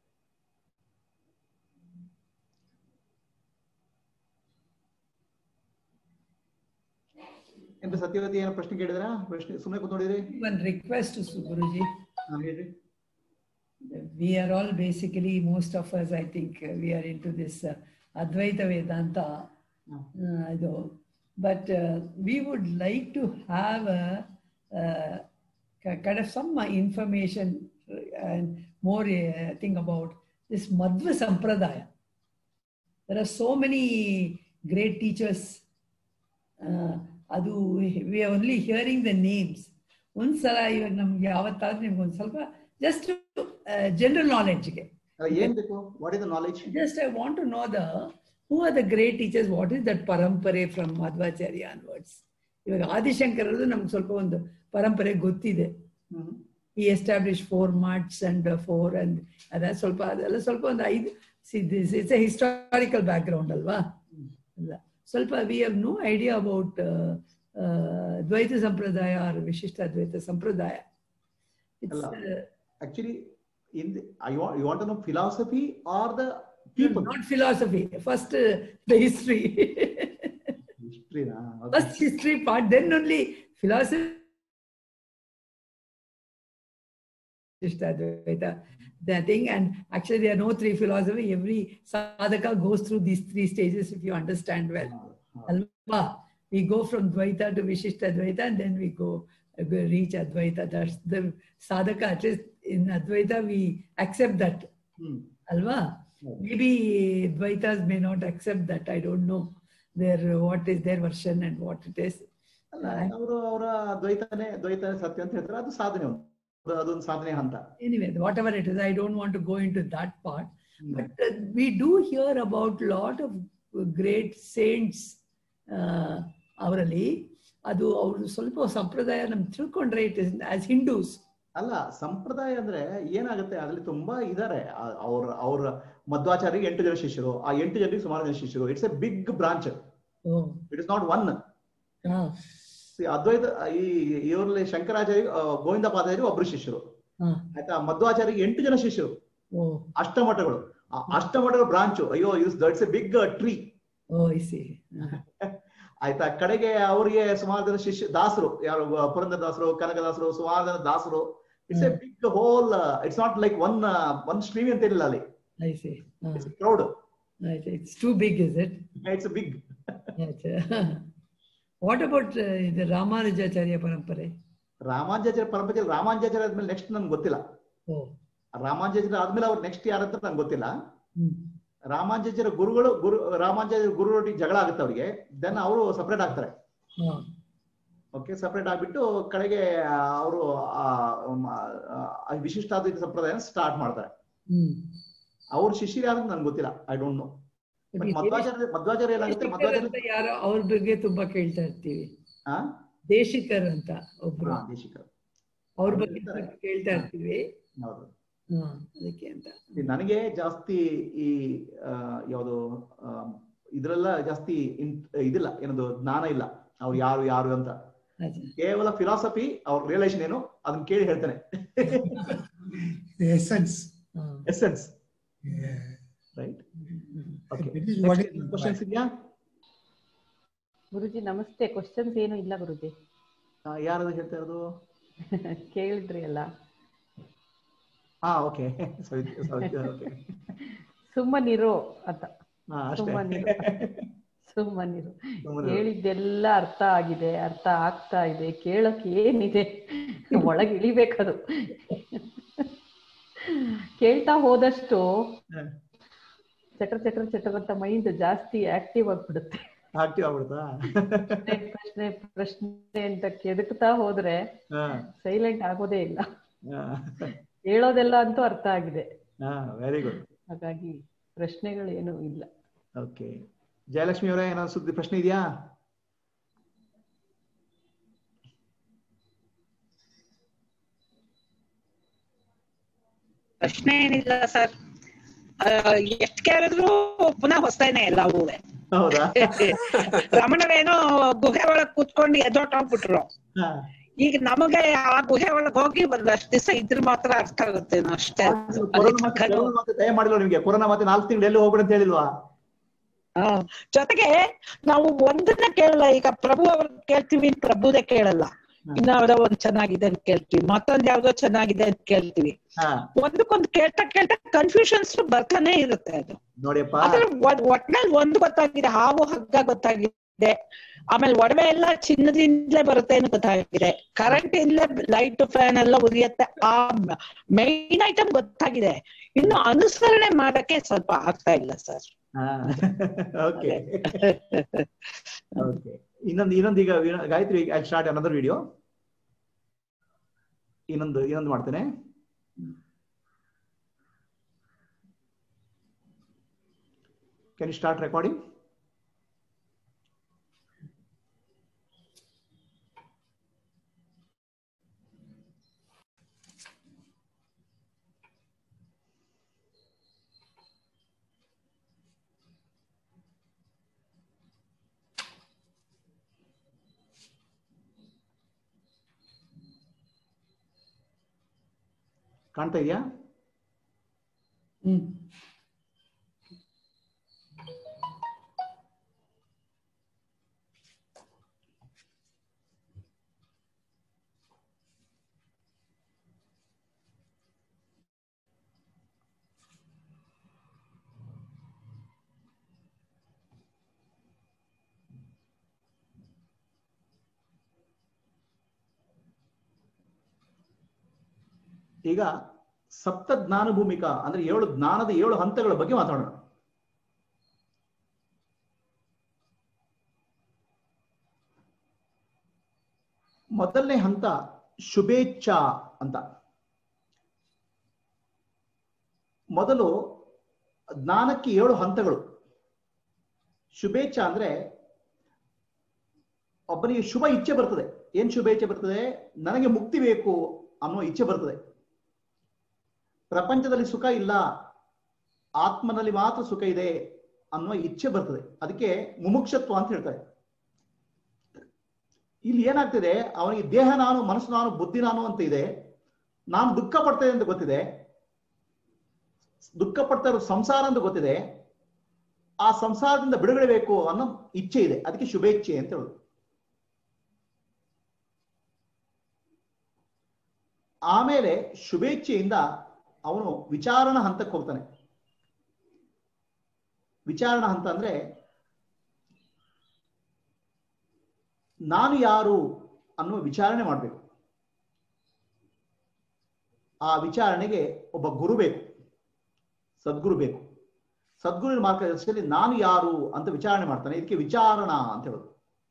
ಎಂತ ಸತ್ಯವತಿ ಏನೋ ಪ್ರಶ್ನೆ ಕೇಳಿದ್ರ ಪ್ರಶ್ನೆ ಸುಮ್ಮನೆ ಕೂತ್ಕೊಂಡಿದ್ರಿ One request, Guruji. ಹಾ, ಹೇಳ್ರಿ We are all basically, most of us, I think, uh, we are into this uh, Advaita Vedanta. Hmm. uh, ಇದು. But uh, we would like to have a, uh, ki- kind of some uh, information uh, and more uh, thing about this Madhva Sampradaya. There are so many great teachers. Uh, ಅದು we are only hearing the names ಒಂದ್ಸಲ ಇವಾಗ ನಮ್ಗೆ ಯಾವತ್ತಾದ್ರೂ ನಿಮ್ಗೆ ಒಂದು ಸ್ವಲ್ಪ just general ನಾಲೆಡ್ಜ್ಗೆ ಅಲ್ಲ, ಏನ್ ಬೇಕು what is the knowledge just I want to know the who are the great teachers, what is that parampare from Madhvacharya onwards. ಇವಾಗ ಆದಿಶಂಕರದು ನಮ್ಗೆ ಸ್ವಲ್ಪ ಒಂದು ಪರಂಪರೆ ಗೊತ್ತಿದೆ ಈ establish four mutts and four and ಅದ ಸ್ವಲ್ಪ ಅದೆಲ್ಲ ಸ್ವಲ್ಪ ಒಂದು ಐದು this it's a historical background ಅಲ್ವಾ ಅಲ್ಲ ಸ್ವಲ್ಪ we have no idea about Dvaita sampradaya or Vishishta Advaita sampradaya it's ಅಲ್ಲ. Actually in I you want know philosophy or the people not philosophy first the history ಹಿಸ್ಟ್ರಿನಾ First history part, then only philosophy. Advaita, the thing, and actually there are no three philosophy. Every sadhaka goes through these three stages if you understand well. Alva, we go from Dvaita to Vishishta Advaita, and then we go uh, we reach Advaita. That's the sadhaka. At least in Advaita, we accept that. Hmm Alva. Hmm. Maybe Dvaitas may not accept that. I don't know their what is their version and what it is. ಅಲ್ಲ ಅವರು ಅವರ ದ್ವೈತನೇ ದ್ವೈತ ಸತ್ಯ ಅಂತ ಹೇಳ್ತಾರೆ ಅದು ಸಾಧನೆ ಒಂದು ಅದು- ಅದೊಂದು ಸಾಧನೆ ಹಂತ Anyway, whatever it is, I don't want to go into that part. Hmm. But uh, we do hear about lot of great saints uh, ಅವರಲ್ಲಿ ಅದು ಅವರು ಸ್ವಲ್ಪ ಸಂಪ್ರದಾಯ ನಮ್ಗೆ ತಿಳ್ಕೊಂಡ್ರೆ ಇಟ್ ಇಸ್ ಆಸ್ ಹಿಂದೂಸ್ ಅಲ್ಲ ಸಂಪ್ರದಾಯ ಅಂದ್ರೆ ಏನಾಗುತ್ತೆ ಅದ್ರಲ್ಲಿ ತುಂಬಾ ಇದಾರೆ ಆ- ಅವ್ರ ಅವ್ರ ಮಧ್ವಾಚಾರ್ಯಗೆ ಎಂಟು ಜನ ಶಿಷ್ಯರು ಆ ಎಂಟು ಜನರಿಗೆ ಸುಮಾರು ಜನ ಶಿಷ್ಯರು ಇಟ್ಸ್ ಎ ಬಿಗ್ ಬ್ರಾಂಚ್ ಓ ಇಟ್ ಇಸ್ ನಾಟ್ ಒನ್ ಹಾ ಅದ್ವೈತ ಈ ಇವರಲ್ಲಿ ಶಂಕರಾಚಾರ್ಯ ಆ, ಗೋವಿಂದ ಪಾದಾಚಾರ್ಯ ಒಬ್ರು ಶಿಷ್ಯರು ಹಾ ಆಯ್ತಾ ಮಧ್ವಾಚಾರ್ಯಗೆ ಎಂಟು ಜನ ಶಿಷ್ಯರು ಓ ಅಷ್ಟಮಠಗಳು ಆ ಅಷ್ಟಮಠಗಳ ಬ್ರಾಂಚ್ ಅಯ್ಯೋ is that's a big tree ಓ ಇಸಿ ಆಯ್ತಾ ಕಡೆಗೆ ಅವರಿಗೆ ಸುಮಾರು ಜನ ಶಿಷ್ಯ ದಾಸರು ಯಾರು ಪುರಂದರ ದಾಸರು ಕನಕದಾಸರು ಸುಮಾರು ಜನ ದಾಸರು it's a big whole it's not like one one stream ಅಂತ ಇಲ್ಲ ಅಲ್ಲಿ I see it's crowd it's too big is it it's big what about ಇದು ರಾಮಾನುಜಾಚಾರ್ಯ ಪರಂಪರೆ ರಾಮಾಂಜಾಚಾರ್ಯ ಪರಂಪರೆ ರಾಮಾಂಜಾಚಾರ್ಯ ಆದ್ಮೇಲೆ ನೆಕ್ಸ್ಟ್ ನನ್ಗೆ ಗೊತ್ತಿಲ್ಲ ಓ ರಾಮಾಂಜಾಚಾರ್ಯ ಆದ್ಮೇಲೆ ಅವ್ರು ನೆಕ್ಸ್ಟ್ ಯಾರಂತ ನಂಗೆ ಗೊತ್ತಿಲ್ಲ ಹ್ಮ್ ರಾಮಾಂಜಾಚಾರ್ಯ ಗುರುಗಳು ಗುರು ರಾಮಾಂಜಾಚಾರ್ಯ ಗುರುಗಳೊಟ್ಟಿಗೆ ಜಗಳ ಆಗುತ್ತೆ ಅವ್ರಿಗೆ ದೆನ್ ಅವರು ಸಪರೇಟ್ ಆಗ್ತಾರೆ ಹಾ ಓಕೆ ಸಪರೇಟ್ ಆಗ್ಬಿಟ್ಟು ಕಡೆಗೆ ಅವರು ವಿಶಿಷ್ಟಾದ್ವೈತ ಸಂಪ್ರದಾಯ ಸ್ಟಾರ್ಟ್ ಮಾಡ್ತಾರೆ ಹ್ಮ್ ಅವ್ರ ಶಿಷ್ಯರು ಯಾರು ನಂಗೆ ಗೊತ್ತಿಲ್ಲ ಐ ಡೋಂಟ್ ನೋ But ಈ ಮಧ್ವಾಚಾರ್ಯ ಮಧ್ವಾಚಾರ್ಯ ಏನಾಗುತ್ತೆ ದೇಶಿಕರ್ ಮಧ್ವಾಚಾರ್ಯ ಅಂತ ಯಾರೋ ಅವ್ರ ಬಗ್ಗೆ ತುಂಬಾ ಕೇಳ್ತಾ ಇರ್ತೀವಿ ಹಾ ದೇಶಿಕರ್ ಅಂತ ಒಬ್ರು ಹಾ, ದೇಶಿಕರು ಅವ್ರ ಅವ್ರು ಬಗ್ಗೆ ಇರ್ತಾರೆ. ತುಂಬಾ ಕೇಳ್ತಾ ಇರ್ತೀವಿ ಹೌದು ಹಾ ಅದಕ್ಕೆ ಅಂತ ಈ ನನಗೆ ಜಾಸ್ತಿ ಈ ಆ, ಯಾವುದು ಆ, ಇದ್ರೆಲ್ಲ ಜಾಸ್ತಿ ಇನ್- ಇದಿಲ್ಲ ಏನದು ಜ್ಞಾನ ಇಲ್ಲ ಅವ್ರು ಯಾರು ಯಾರು ಅಂತ ಅದೇ. ಕೇವಲ ಫಿಲಾಸಫಿ ಅವ್ರ ರಿಲೇಷನ್ ಏನು ಅದನ್ನ ಕೇಳಿ ಹೇಳ್ತೇನೆ the essence. ಹಾ. Essence Yeah. Right hmm. Okay That is what is questions ಇದೆಯಾ ಗುರುಜಿ ನಮಸ್ತೆ ಕ್ವಶನ್ಸ್ ಏನು ಇಲ್ಲ ಗುರುಜಿ ಯಾರದು ಹೇಳ್ತಾ ಇರೋದು ಕೇಳಿದ್ರಿ ಅಲ್ಲ ಹಾ ಓಕೆ ಓಕೆ ಸುಮ್ಮನಿರೋ ಅಂತ ಹಾ ಅಷ್ಟೇ ಸುಮ್ಮನಿರು ಸುಮ್ಮನಿರು ಸುಮ್ಮನಿರು. ಹೇಳಿದ್ದೆಲ್ಲ ಅರ್ಥ ಆಗಿದೆ ಅರ್ಥ ಆಗ್ತಾ ಇದೆ ಕೇಳಕ್ ಏನಿದೆ ಒಳಗೆ ಇಳಿಬೇಕದು ಕೇಳ್ತಾ ಹೋದಷ್ಟು ಹ. ಚಟರ್ ಚಟರ್ ಚಟರ್ ಅಂತ ಮೈಂಡ್ ಜಾಸ್ತಿ ಆಕ್ಟಿವ್ ಆಗ್ಬಿಡುತ್ತೆ ಆಕ್ಟಿವ್ ಆಗ್ಬಿಡುತ್ತಾ ಪ್ರಶ್ನೆ ಪ್ರಶ್ನೆ ಪ್ರಶ್ನೆ ಅಂತ ಕೆದಕ್ತಾ ಹೋದ್ರೆ ಹಾ ಸೈಲೆಂಟ್ ಆಗೋದೇ ಇಲ್ಲ ಹಾ ಹೇಳೋದೆಲ್ಲ ಅಂತೂ ಅರ್ಥ ಆಗಿದೆ ಹಾ ವೆರಿ ಗುಡ್ ಹಾಗಾಗಿ ಪ್ರಶ್ನೆಗಳೇನು ಇಲ್ಲ ಓಕೆ ಜಯಲಕ್ಷ್ಮಿ ಅವರೇ ಏನಾದ್ರು ಸುದ್ದಿ ಪ್ರಶ್ನೆ ಇದೆಯಾ ಪ್ರಶ್ನೆ ಏನಿಲ್ಲ ಸರ್ ಎಷ್ಟ್ ಕೇಳಿದ್ರು ಪುನಃ ಹೊಸ್ತಾನೆ ಎಲ್ಲವೂ ಹೌದಾ ರಮಣರೇನೋ ಗುಹೆ ಒಳಗ್ ಕೂತ್ಕೊಂಡು ಎದ್ದೊಟ್ಟೋಗ್ಬಿಟ್ರು ಹಾ. ಈಗ ನಮಗೆ ಆ ಗುಹೆ ಒಳಗ್ ಹೋಗಿ ಒಂದಷ್ಟು ದಿವಸ ಇದ್ರ ಮಾತ್ರ ಅರ್ಥ ಆಗುತ್ತೆ ಅಷ್ಟೇ ಅದು. ಕೊರೋನಾ ಮತ್ತೆ ಅದಕ್ಕೆ ಕೊರೋನಾ ಮತ್ತೆ ದಯ ಮಾಡಿಲ್ವಾ ನಿಮ್ಗೆ ಕೊರೋನಾ ಮತ್ತೆ ನಾಲ್ಕು ತಿಂಗಳು ಎಲ್ಲಿ ಹೋಗ್ಬಿಡಿ ಅಂತ ಹೇಳಿಲ್ವಾ ಆ, ಜೊತೆಗೆ ನಾವು ಒಂದನ್ನ ಕೇಳಲ್ಲ ಈಗ ಪ್ರಭು ಅವ್ರ ಕೇಳ್ತೀವಿ ಪ್ರಭುದೇ ಕೇಳಲ್ಲ ಇನ್ಯಾವ್ದೋ ಒಂದ್ ಚೆನ್ನಾಗಿದೆ ಅಂತ ಕೇಳ್ತೀವಿ ಮತ್ತೊಂದ್ ಯಾವ್ದೋ ಚೆನ್ನಾಗಿದೆ ಅಂತ ಕೇಳ್ತೀವಿ ಹಾ ಒಂದಕ್ಕೊಂದು ಕೇಳ್ತಾ ಕೇಳ್ತಾ ಕನ್ಫ್ಯೂಷನ್ಸ್ ಬರ್ತಾನೆ ಇರುತ್ತೆ ಅದು ನೋಡಿಯಪ್ಪ ಅದ್ರ ಒಟ್- ಒಟ್ನಲ್ಲಿ ಒಂದು ಗೊತ್ತಾಗಿದೆ ಹಾವು ಹಗ್ಗ ಗೊತ್ತಾಗಿದೆ ಆಮೇಲೆ ಒಡವೆ ಎಲ್ಲ ಚಿನ್ನದಿಂದಲೇ ಬರುತ್ತೆ ಅಂತ ಗೊತ್ತಾಗಿದೆ ಕರೆಂಟ್ ಇಂದಲೇ ಲೈಟ್ ಫ್ಯಾನ್ ಎಲ್ಲ ಉರಿಯತ್ತೆ ಆ ಮೈನ್ ಐಟಮ್ ಗೊತ್ತಾಗಿದೆ ಇನ್ನು ಅನುಸರಣೆ ಮಾಡಕ್ಕೆ ಸ್ವಲ್ಪ ಆಗ್ತಾ ಇಲ್ಲ ಸರ್ ಓಕೆ ಓಕೆ ಇನ್ನೊಂದು ಇನ್ನೊಂದು ಈಗ Veena- Gayatri I start another video ಇನ್ನೊಂದು ಇನ್ನೊಂದು ಮಾಡ್ತೇನೆ ಕ್ಯಾನ್ ಯು ಸ್ಟಾರ್ಟ್ ರೆಕಾರ್ಡಿಂಗ್ ಕಾಣ್ತಾ ಇದೆಯಾ ಹ್ಮ್ ಈಗ ಸಪ್ತ ಜ್ಞಾನ ಭೂಮಿಕ ಅಂದ್ರೆ ಏಳು ಜ್ಞಾನದ ಏಳು ಹಂತಗಳ ಬಗ್ಗೆ ಮಾತಾಡೋಣ ಮೊದಲನೇ ಹಂತ ಶುಭೇಚ್ಛಾ ಅಂತ ಮೊದಲು ಜ್ಞಾನಕ್ಕೆ ಏಳು ಹಂತಗಳು ಶುಭೇಚ್ಛಾ ಅಂದ್ರೆ ಒಬ್ಬನಿಗೆ ಶುಭ ಇಚ್ಛೆ ಬರ್ತದೆ ಏನ್ ಶುಭ ಇಚ್ಛೆ ಬರ್ತದೆ ನನಗೆ ಮುಕ್ತಿ ಬೇಕು ಅನ್ನೋ ಇಚ್ಛೆ ಬರ್ತದೆ ಪ್ರಪಂಚದಲ್ಲಿ ಸುಖ ಇಲ್ಲ ಆತ್ಮನಲ್ಲಿ ಮಾತ್ರ ಸುಖ ಇದೆ ಅನ್ನುವ ಇಚ್ಛೆ ಬರ್ತದೆ ಅದಕ್ಕೆ ಮುಮುಕ್ಷತ್ವ ಅಂತ ಹೇಳ್ತಾರೆ ಇಲ್ಲಿ ಏನಾಗ್ತಿದೆ ಅವನಿಗೆ ದೇಹ ನಾನು ಮನಸ್ಸು ನಾನು ಬುದ್ಧಿ ನಾನು ಅಂತ ಇದೆ ನಾನು ದುಃಖ ಪಡ್ತೇನೆ ಅಂತ ಗೊತ್ತಿದೆ ದುಃಖ ಪಡ್ತಾ ಇರೋ ಸಂಸಾರ ಅಂತ ಗೊತ್ತಿದೆ ಆ ಸಂಸಾರದಿಂದ ಬಿಡುಗಡೆ ಬೇಕು ಅನ್ನೋ ಇಚ್ಛೆ ಇದೆ ಅದಕ್ಕೆ ಶುಭೇಚ್ಛೆ ಅಂತ ಹೇಳುದು ಆಮೇಲೆ ಶುಭೇಚ್ಛೆಯಿಂದ ಅವನು ವಿಚಾರಣ ಹಂತಕ್ಕೆ ಹೋಗ್ತಾನೆ ವಿಚಾರಣ ಹಂತ ಅಂದ್ರೆ ನಾನು ಯಾರು ಅನ್ನುವ ವಿಚಾರಣೆ ಮಾಡಬೇಕು ಆ ವಿಚಾರಣೆಗೆ ಒಬ್ಬ ಗುರು ಬೇಕು ಸದ್ಗುರು ಬೇಕು ಸದ್ಗುರುವಿನ ಮಾರ್ಗದರ್ಶನದಲ್ಲಿ ನಾನು ಯಾರು ಅಂತ ವಿಚಾರಣೆ ಮಾಡ್ತಾನೆ ಇದಕ್ಕೆ ವಿಚಾರಣ ಅಂತ ಹೇಳೋದು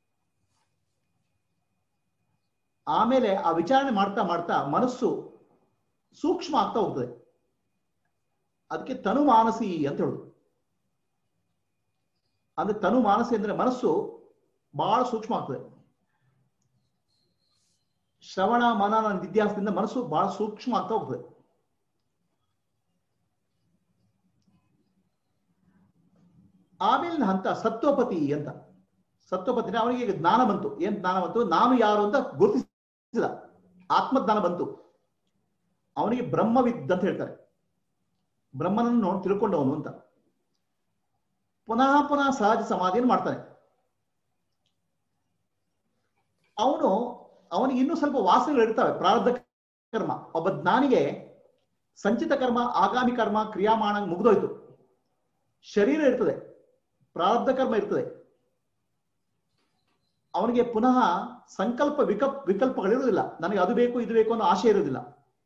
ಆಮೇಲೆ ಆ ವಿಚಾರಣೆ ಮಾಡ್ತಾ ಮಾಡ್ತಾ ಮನಸ್ಸು ಸೂಕ್ಷ್ಮ ಆಗ್ತಾ ಹೋಗ್ತದೆ ಅದಕ್ಕೆ ತನು ಮಾನಸಿ ಅಂತ ಹೇಳುದು ಅಂದ್ರೆ ತನು ಮಾನಸಿ ಅಂದ್ರೆ ಮನಸ್ಸು ಬಹಳ ಸೂಕ್ಷ್ಮ ಆಗ್ತದೆ ಶ್ರವಣ ಮನನ ನಿಧ್ಯಾಸದಿಂದ ಮನಸ್ಸು ಬಹಳ ಸೂಕ್ಷ್ಮ ಆಗ್ತಾ ಹೋಗ್ತದೆ ಆಮೇಲಿನ ಹಂತ ಸತ್ವಪತಿ ಅಂತ ಸತ್ವಪತಿ ಅವನಿಗೆ ಈಗ ಜ್ಞಾನ ಬಂತು ಏನ್ ಜ್ಞಾನ ಬಂತು ನಾನು ಯಾರು ಅಂತ ಗುರುತಿಸಿದ ಆತ್ಮಜ್ಞಾನ ಬಂತು ಅವನಿಗೆ ಬ್ರಹ್ಮವಿದ್ ಅಂತ ಹೇಳ್ತಾರೆ ಬ್ರಹ್ಮನನ್ನು ತಿಳ್ಕೊಂಡವನು ಅಂತ ಪುನಃ ಪುನಃ ಸಹಜ ಸಮಾಧಿಯನ್ನು ಮಾಡ್ತಾನೆ ಅವನು ಅವನಿಗೆ ಇನ್ನೂ ಸ್ವಲ್ಪ ವಾಸನೆಗಳು ಇರ್ತವೆ ಪ್ರಾರಬ್ಧ ಕರ್ಮ ಒಬ್ಬ ಜ್ಞಾನಿಗೆ ಸಂಚಿತ ಕರ್ಮ ಆಗಾಮಿ ಕರ್ಮ ಕ್ರಿಯಾಮಾಣ ಮುಗಿದೋಯ್ತು ಶರೀರ ಇರ್ತದೆ ಪ್ರಾರಬ್ಧ ಕರ್ಮ ಇರ್ತದೆ ಅವನಿಗೆ ಪುನಃ ಸಂಕಲ್ಪ ವಿಕಪ್ ವಿಕಲ್ಪಗಳಿರುವುದಿಲ್ಲ ನನಗೆ ಅದು ಬೇಕು ಇದು ಬೇಕು ಅನ್ನೋ ಆಶೆ ಇರುವುದಿಲ್ಲ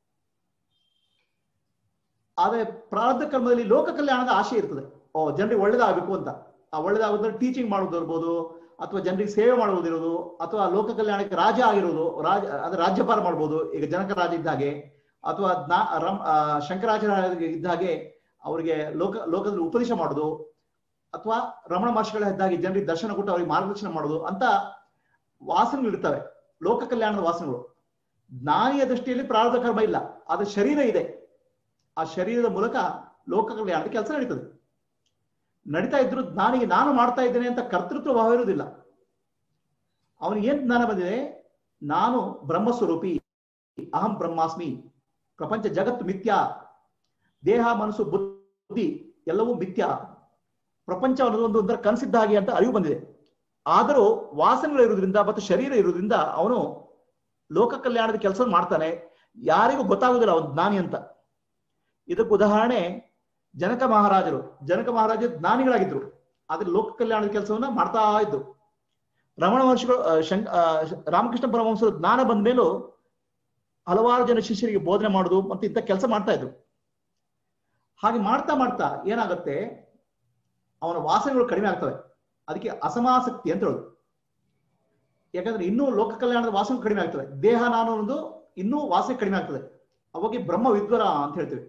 ಆದ್ರೆ ಪ್ರಾರಬ್ಧ ಕರ್ಮದಲ್ಲಿ ಲೋಕ ಕಲ್ಯಾಣದ ಆಶೆ ಇರ್ತದೆ ಓ ಜನರಿಗೆ ಒಳ್ಳೇದಾಗಬೇಕು ಅಂತ ಆ ಒಳ್ಳೇದಾಗೋದ್ರೆ ಟೀಚಿಂಗ್ ಮಾಡೋದು ಇರ್ಬೋದು ಅಥವಾ ಜನರಿಗೆ ಸೇವೆ ಮಾಡುವುದಿರೋದು ಅಥವಾ ಲೋಕ ಕಲ್ಯಾಣಕ್ಕೆ ರಾಜ ಆಗಿರೋದು ರಾಜ ಅಂದ್ರೆ ರಾಜ್ಯಪಾಲ ಮಾಡ್ಬೋದು ಈಗ ಜನಕ ರಾಜ ಇದ್ದ ಹಾಗೆ ಅಥವಾ ಜ್ಞಾ ರಮ್ ಆ, ಶಂಕರಾಚಾರ್ಯ ಇದ್ದ ಹಾಗೆ ಅವರಿಗೆ ಲೋಕ ಲೋಕದಲ್ಲಿ ಉಪದೇಶ ಮಾಡೋದು ಅಥವಾ ರಮಣ ಮಹರ್ಷಿಗಳ ಇದ್ದಾಗೆ ಜನರಿಗೆ ದರ್ಶನ ಕೊಟ್ಟು ಅವರಿಗೆ ಮಾರ್ಗದರ್ಶನ ಮಾಡೋದು ಅಂತ ವಾಸನೆಗಳು ಇರ್ತವೆ ಲೋಕ ಕಲ್ಯಾಣದ ವಾಸನೆಗಳು ಜ್ಞಾನಿಯ ದೃಷ್ಟಿಯಲ್ಲಿ ಪ್ರಾರಬ್ಧ ಕರ್ಮ ಇಲ್ಲ ಆದ್ರೆ ಶರೀರ ಇದೆ ಆ ಶರೀರದ ಮೂಲಕ ಲೋಕ ಕಲ್ಯಾಣದ ಕೆಲಸ ನಡೀತದೆ ನಡೀತಾ ಇದ್ರು ಜ್ಞಾನಿಗೆ ನಾನು ಮಾಡ್ತಾ ಇದ್ದೇನೆ ಅಂತ ಕರ್ತೃತ್ವ ಭಾವ ಇರುವುದಿಲ್ಲ ಅವನಿಗೆ ಏನ್ ಜ್ಞಾನ ಬಂದಿದೆ ನಾನು ಬ್ರಹ್ಮಸ್ವರೂಪಿ ಅಹಂ ಬ್ರಹ್ಮಾಸ್ಮಿ ಪ್ರಪಂಚ ಜಗತ್ತು ಮಿಥ್ಯ ದೇಹ ಮನಸ್ಸು ಬುದ್ಧಿ ಎಲ್ಲವೂ ಮಿಥ್ಯ ಪ್ರಪಂಚ ಅನ್ನೋದು ಒಂದು ಒಂದರ ಕನಸಿದ್ದ ಹಾಗೆ ಅಂತ ಅರಿವು ಬಂದಿದೆ ಆದರೂ ವಾಸನೆಗಳು ಇರುವುದರಿಂದ ಮತ್ತು ಶರೀರ ಇರುವುದರಿಂದ ಅವನು ಲೋಕ ಕಲ್ಯಾಣದ ಕೆಲಸ ಮಾಡ್ತಾನೆ ಯಾರಿಗೂ ಗೊತ್ತಾಗುದಿಲ್ಲ ಅವನು ಜ್ಞಾನಿ ಅಂತ ಇದಕ್ಕೆ ಉದಾಹರಣೆ ಜನಕ ಮಹಾರಾಜರು ಜನಕ ಮಹಾರಾಜರು ಜ್ಞಾನಿಗಳಾಗಿದ್ರು ಆದ್ರೆ ಲೋಕ ಕಲ್ಯಾಣದ ಕೆಲಸವನ್ನ ಮಾಡ್ತಾ ಇದ್ರು ರಮಣ ಮಹರ್ಷಿಗಳು ಆ, ಶಂಕ ಆ, ರಾಮಕೃಷ್ಣ ಪರಮಹಂಸರು ಜ್ಞಾನ ಬಂದ ಮೇಲೂ ಹಲವಾರು ಜನ ಶಿಷ್ಯರಿಗೆ ಬೋಧನೆ ಮಾಡುದು ಮತ್ತೆ ಇಂಥ ಕೆಲಸ ಮಾಡ್ತಾ ಇದ್ರು ಹಾಗೆ ಮಾಡ್ತಾ ಮಾಡ್ತಾ ಏನಾಗುತ್ತೆ ಅವನ ವಾಸನೆಗಳು ಕಡಿಮೆ ಆಗ್ತವೆ ಅದಕ್ಕೆ ಅಸಮಾಸಕ್ತಿ ಅಂತ ಹೇಳುದು ಯಾಕಂದ್ರೆ ಇನ್ನೂ ಲೋಕ ಕಲ್ಯಾಣದ ವಾಸನೆ ಕಡಿಮೆ ಆಗ್ತದೆ ದೇಹ ನಾನು ಅನ್ನೋದು ಇನ್ನೂ ವಾಸನೆ ಕಡಿಮೆ ಆಗ್ತದೆ ಅವಾಗ ಬ್ರಹ್ಮ ವಿದ್ವರ ಅಂತ ಹೇಳ್ತೇವೆ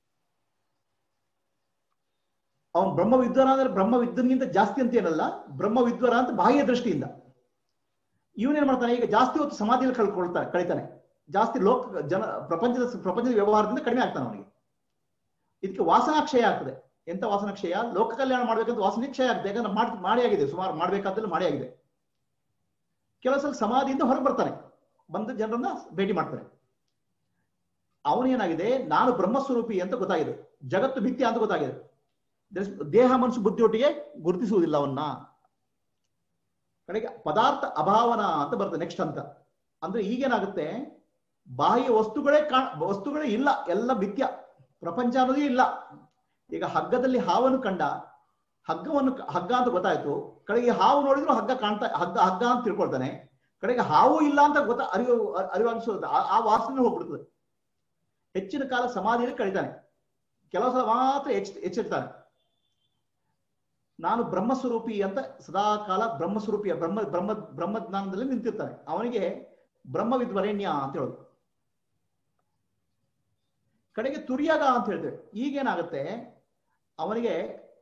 ಅವನು ಬ್ರಹ್ಮ ವಿದ್ವರ ಅಂದ್ರೆ ಬ್ರಹ್ಮ ವಿದ್ವನ್ಗಿಂತ ಜಾಸ್ತಿ ಅಂತ ಏನಲ್ಲ ಬ್ರಹ್ಮ ವಿದ್ವರ ಅಂತ ಬಾಹ್ಯ ದೃಷ್ಟಿಯಿಂದ ಇವನೇನ್ ಮಾಡ್ತಾನೆ ಈಗ ಜಾಸ್ತಿ ಹೊತ್ತು ಸಮಾಧಿಯಲ್ಲಿ ಕಳ್ಕೊಳ್ತಾನೆ ಕಳಿತಾನೆ ಜಾಸ್ತಿ ಲೋಕ ಜನ ಪ್ರಪಂಚದ ಪ್ರಪಂಚದ ವ್ಯವಹಾರದಿಂದ ಕಡಿಮೆ ಆಗ್ತಾನೆ ಅವನಿಗೆ ಇದಕ್ಕೆ ವಾಸನಾಕ್ಷಯ ಆಗ್ತದೆ ಎಂತ ವಾಸನಾಕ್ಷಯ ಲೋಕ ಕಲ್ಯಾಣ ಮಾಡ್ಬೇಕಂತ ವಾಸನೆ ಕ್ಷಯ ಆಗ್ತದೆ ಯಾಕಂದ್ರೆ ಮಾಡಿ ಮಾಡಿ ಆಗಿದೆ ಸುಮಾರು ಮಾಡ್ಬೇಕಾದ್ದೆಲ್ಲ ಮಾಡಿ ಆಗಿದೆ ಕೆಲವು ಸಲ ಸಮಾಧಿಯಿಂದ ಹೊರಗೆ ಬರ್ತಾನೆ ಬಂದು ಜನರನ್ನ ಭೇಟಿ ಮಾಡ್ತಾನೆ ಅವನೇನಾಗಿದೆ ನಾನು ಬ್ರಹ್ಮಸ್ವರೂಪಿ ಅಂತ ಗೊತ್ತಾಗಿದೆ ಜಗತ್ತು ಮಿಥ್ಯ ಅಂತ ಗೊತ್ತಾಗಿದೆ There's- ದೇಹ ಮನಸ್ಸು ಬುದ್ಧಿಯೊಟ್ಟಿಗೆ ಗುರುತಿಸುವುದಿಲ್ಲ ಅವನ್ನ ಕಡೆಗೆ ಪದಾರ್ಥ ಅಭಾವನ ಅಂತ ಬರ್ತದೆ ನೆಕ್ಸ್ಟ್ ಅಂತ ಅಂದ್ರೆ ಈಗೇನಾಗುತ್ತೆ ಬಾಹ್ಯ ವಸ್ತುಗಳೇ ಕಾಣ ವಸ್ತುಗಳೇ ಇಲ್ಲ ಎಲ್ಲ ಮಿಥ್ಯ ಪ್ರಪಂಚ ಅನ್ನೋದೇ ಇಲ್ಲ ಈಗ ಹಗ್ಗದಲ್ಲಿ ಹಾವನ್ನು ಕಂಡ ಹಗ್ಗವನ್ನು ಹಗ್ಗ ಅಂತ ಗೊತ್ತಾಯ್ತು ಕಡೆಗೆ ಹಾವು ನೋಡಿದ್ರು ಹಗ್ಗ ಕಾಣ್ತಾ ಹಗ್ಗ ಹಗ್ಗ ಅಂತ ತಿಳ್ಕೊಳ್ತಾನೆ ಕಡೆಗೆ ಹಾವು ಇಲ್ಲ ಅಂತ ಗೊತ್ತಾ ಅರಿವು ಅರಿವಾಗಿಸೋದು ಆ- ಆ ವಾಸನೆ ಹೋಗ್ಬಿಡ್ತದೆ ಹೆಚ್ಚಿನ ಕಾಲ ಸಮಾಧಿಯಲ್ಲಿ ಕಳೀತಾನೆ ಕೆಲವು ಸಲ ಮಾತ್ರ ಎಚ್ ಎಚ್ಚೆಡ್ತಾನೆ ನಾನು ಬ್ರಹ್ಮಸ್ವರೂಪಿ ಅಂತ ಸದಾ ಕಾಲ ಬ್ರಹ್ಮಸ್ವರೂಪಿಯ ಬ್ರಹ್ಮ ಬ್ರಹ್ಮ ಬ್ರಹ್ಮಜ್ಞಾನದಲ್ಲಿ ನಿಂತಿರ್ತಾನೆ ಅವನಿಗೆ ಬ್ರಹ್ಮವಿದ್ವರೇಣ್ಯ ಅಂತ ಹೇಳೋದು ಕಡೆಗೆ ತುರ್ಯಾಗ ಅಂತ ಹೇಳ್ತೇವೆ ಈಗೇನಾಗುತ್ತೆ ಅವನಿಗೆ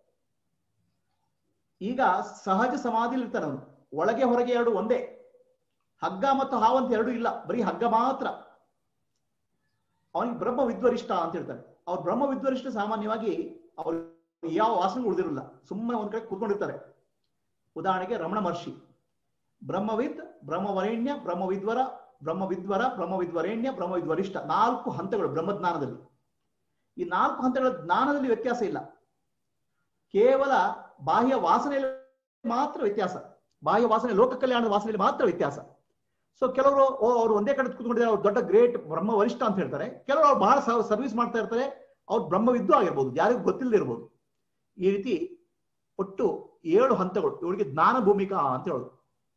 ಈಗ ಸಹಜ ಸಮಾಧಿಲಿ ಇರ್ತಾನೆ ಅವನು ಒಳಗೆ ಹೊರಗೆ ಎರಡು ಒಂದೇ ಹಗ್ಗ ಮತ್ತು ಹಾವಂತ ಎರಡು ಇಲ್ಲ ಬರೀ ಹಗ್ಗ ಮಾತ್ರ ಅವನಿಗೆ ಬ್ರಹ್ಮ ವಿದ್ವರಿಷ್ಠ ಅಂತ ಹೇಳ್ತಾನೆ ಅವ್ರು ಬ್ರಹ್ಮ ವಿದ್ವರಿಷ್ಠ ಸಾಮಾನ್ಯವಾಗಿ ಅವ್ರು ಯಾವ ವಾಸನೆ ಉಳಿದಿರಲ್ಲ ಸುಮ್ಮನೆ ಒಂದ್ ಕಡೆ ಕೂತ್ಕೊಂಡಿರ್ತಾರೆ ಉದಾಹರಣೆಗೆ ರಮಣ ಮಹರ್ಷಿ ಬ್ರಹ್ಮವಿದ್ ಬ್ರಹ್ಮವರೇಣ್ಯ ಬ್ರಹ್ಮವಿದ್ವರ ಬ್ರಹ್ಮವಿದ್ವರ ಬ್ರಹ್ಮವಿದ್ವರೇಣ್ಯ ಬ್ರಹ್ಮವಿದ್ವರಿಷ್ಠ ನಾಲ್ಕು ಹಂತಗಳು ಬ್ರಹ್ಮಜ್ಞಾನದಲ್ಲಿ ಈ ನಾಲ್ಕು ಹಂತಗಳ ಜ್ಞಾನದಲ್ಲಿ ವ್ಯತ್ಯಾಸ ಇಲ್ಲ ಕೇವಲ ಬಾಹ್ಯ ವಾಸನೆಯಲ್ಲಿ ಮಾತ್ರ ವ್ಯತ್ಯಾಸ ಬಾಹ್ಯ ವಾಸನೆ ಲೋಕ ಕಲ್ಯಾಣದ ವಾಸನೆಯಲ್ಲಿ ಮಾತ್ರ ವ್ಯತ್ಯಾಸ ಸೊ ಕೆಲವರು ಓ ಅವ್ರು ಒಂದೇ ಕಡೆ ಕೂತ್ಕೊಂಡಿದ್ದಾರೆ ಅವ್ರು ದೊಡ್ಡ ಗ್ರೇಟ್ ಬ್ರಹ್ಮ ವರಿಷ್ಠ ಅಂತ ಹೇಳ್ತಾರೆ ಕೆಲವರು ಅವ್ರು ಬಹಳ ಸರ್ವಿಸ್ ಮಾಡ್ತಾ ಇರ್ತಾರೆ ಅವ್ರು ಬ್ರಹ್ಮವಿದ್ದು ಆಗಿರ್ಬೋದು ಯಾರಿಗೂ ಗೊತ್ತಿಲ್ಲದೆ ಇರ್ಬೋದು ಈ ರೀತಿ ಒಟ್ಟು ಏಳು ಹಂತಗಳು ಇವಳಿಗೆ ಜ್ಞಾನ ಭೂಮಿಕಾ ಅಂತ ಹೇಳೋದು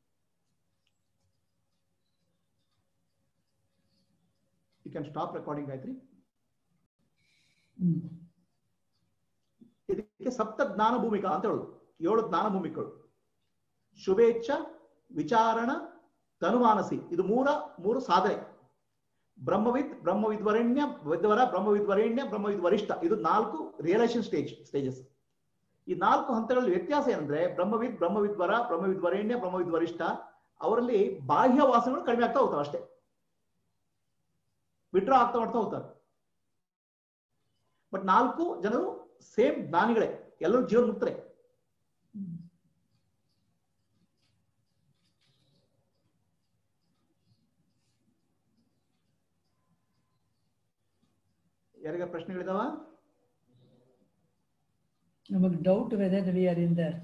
you can stop recording Gayatri hmm. ಇದಕ್ಕೆ ಸಪ್ತ ಜ್ಞಾನ ಭೂಮಿಕಾ ಅಂತ ಹೇಳೋದು ಏಳು ಜ್ಞಾನ ಭೂಮಿಕಗಳು ಶುಭೇಚ್ಛ ವಿಚಾರಣ ತನುಮಾನಸಿ ಇದು ಮೂರ ಮೂರು ಸಾಧನೆ ಬ್ರಹ್ಮವಿದ್ ಬ್ರಹ್ಮವಿದ್ವರಣ್ಯ ವಿದ್ವರ ಬ್ರಹ್ಮವಿದ್ವರೇಣ್ಯ ಬ್ರಹ್ಮವಿದ್ವರಿಷ್ಠ ಇದು ನಾಲ್ಕು ರಿಯಲೈಸೇಷನ್ ಸ್ಟೇಜ್ ಸ್ಟೇಜಸ್ ಈ ನಾಲ್ಕು ಹಂತಗಳಲ್ಲಿ ವ್ಯತ್ಯಾಸ ಏನಂದ್ರೆ ಬ್ರಹ್ಮವಿದ್ ಬ್ರಹ್ಮವಿದ್ವರ ಬ್ರಹ್ಮವಿದ್ವರೇಣ್ಯ ಬ್ರಹ್ಮವಿದ್ವರಿಷ್ಠ ಅವರಲ್ಲಿ ಬಾಹ್ಯ ವಾಸನೆಗಳು ಕಡಿಮೆ ಆಗ್ತಾ ಹೋಗ್ತವೆ ಅಷ್ಟೇ ವಿಡ್ರಾ ಆಗ್ತಾ ಮಾಡ್ತಾ ಹೋಗ್ತಾರೆ ಬಟ್ ನಾಲ್ಕು ಜನರು ಸೇಮ್ ಜ್ಞಾನಿಗಳೇ ಎಲ್ಲರೂ ಜೀವನ್ ಮುಕ್ತರೆ ಯಾರಿಗ ಪ್ರಶ್ನೆಗಳಿದಾವ ನಮಗೆ doubt whether we are in the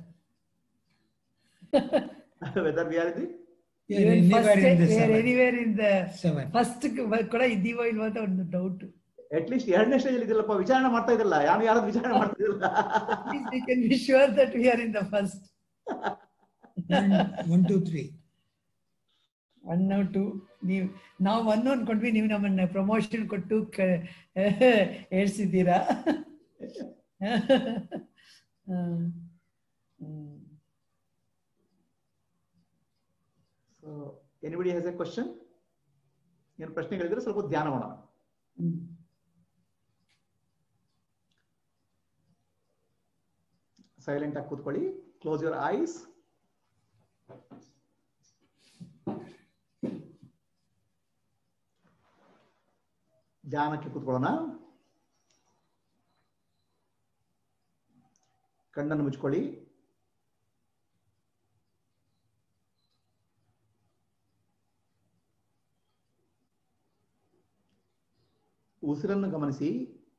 whether we are ಇದ್ರಿ Yeah, anywhere in the seven. Anywhere in the Seven. First ಕೂಡ ಇದ್ದೀವೋ ಇಲ್ವೋ ಅಂತ ಒಂದು ಡೌಟ್ ಅಟ್ ಲೀಸ್ಟ್ ಎರಡನೇ ಸ್ಟೇಜ್ ಇದಿಲ್ಲಪ್ಪ ವಿಚಾರಣೆ ಮಾಡ್ತಾ ಇದ್ರಲ್ಲ ಯಾರು ಯಾರು ವಿಚಾರಣೆ ಮಾಡ್ತಾ ಇದ್ರಲ್ಲ we can be sure that we are in the first One, one, two, three. One two ನೀವು ನಾವು ಒನ್ ಅನ್ಕೊಂಡ್ವಿ ನೀವು ನಮ್ಮನ್ನ ಪ್ರಮೋಷನ್ ಕೊಟ್ಟು ಕ- ಹೇಳ್ಸಿದ್ದೀರಾ ಹ್ಮ್. ಹ್ಮ್. So anybody has a question ಏನು ಪ್ರಶ್ನೆಗಳಿದ್ರೆ ಸ್ವಲ್ಪ ಧ್ಯಾನ ಮಾಡೋಣ ಹ್ಮ್. ಸೈಲೆಂಟ್ ಆಗಿ ಕೂತ್ಕೊಳ್ಳಿ ಕ್ಲೋಸ್ ಯುವರ್ ಐಸ್ ಧ್ಯಾನಕ್ಕೆ ಕೂತ್ಕೊಳ್ಳೋಣ ಕಣ್ಣನ್ನು ಮುಚ್ಕೊಳ್ಳಿ ಉಸಿರನ್ನು ಗಮನಿಸಿ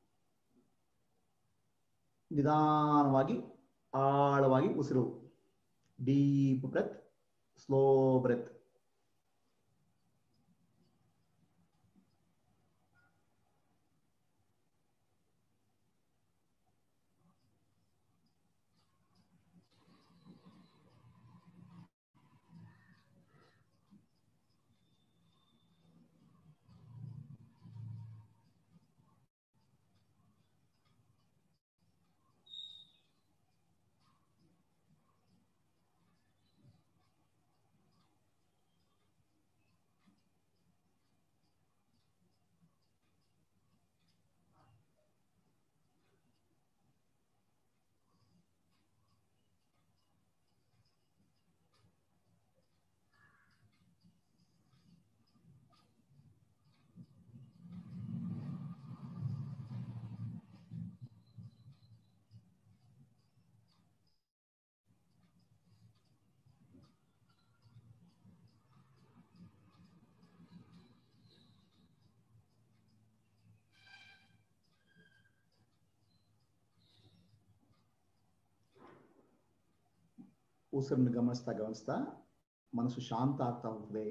ನಿಧಾನವಾಗಿ ಆಳವಾಗಿ ಉಸಿರು ಡೀಪ್ ಬ್ರೆತ್ ಸ್ಲೋ ಬ್ರೆತ್ ಉಸಿರನ್ನು ಗಮನಿಸ್ತಾ ಗಮನಿಸ್ತಾ ಮನಸ್ಸು ಶಾಂತ ಆಗ್ತಾ ಹೋಗ್ತದೆ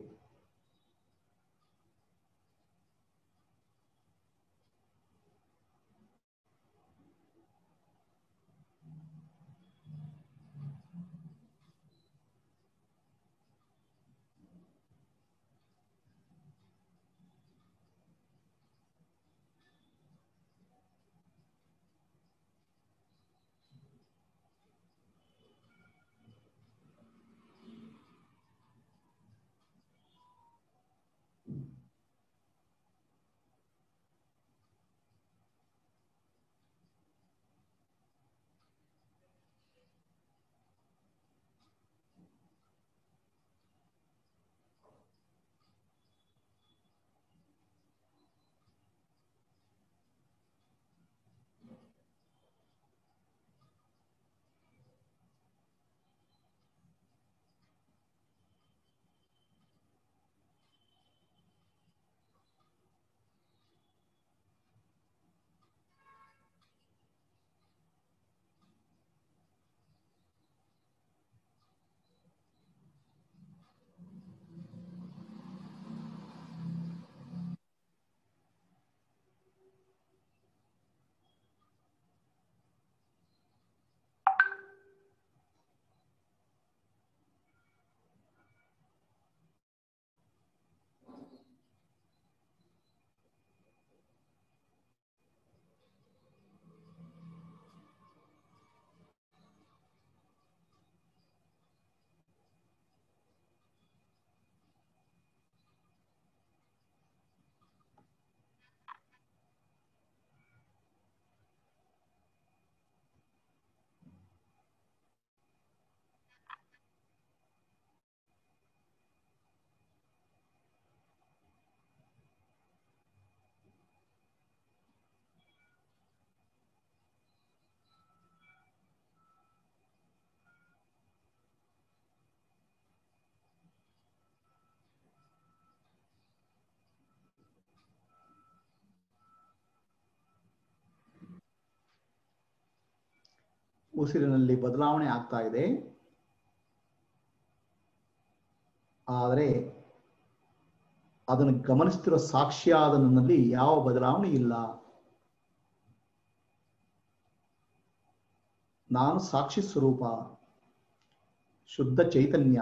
ಉಸಿರಿನಲ್ಲಿ ಬದಲಾವಣೆ ಆಗ್ತಾ ಇದೆ ಆದರೆ ಅದನ್ನು ಗಮನಿಸ್ತಿರೋ ಸಾಕ್ಷಿಯಾದ ನನ್ನಲ್ಲಿ ಯಾವ ಬದಲಾವಣೆ ಇಲ್ಲ ನಾನು ಸಾಕ್ಷಿ ಸ್ವರೂಪ ಶುದ್ಧ ಚೈತನ್ಯ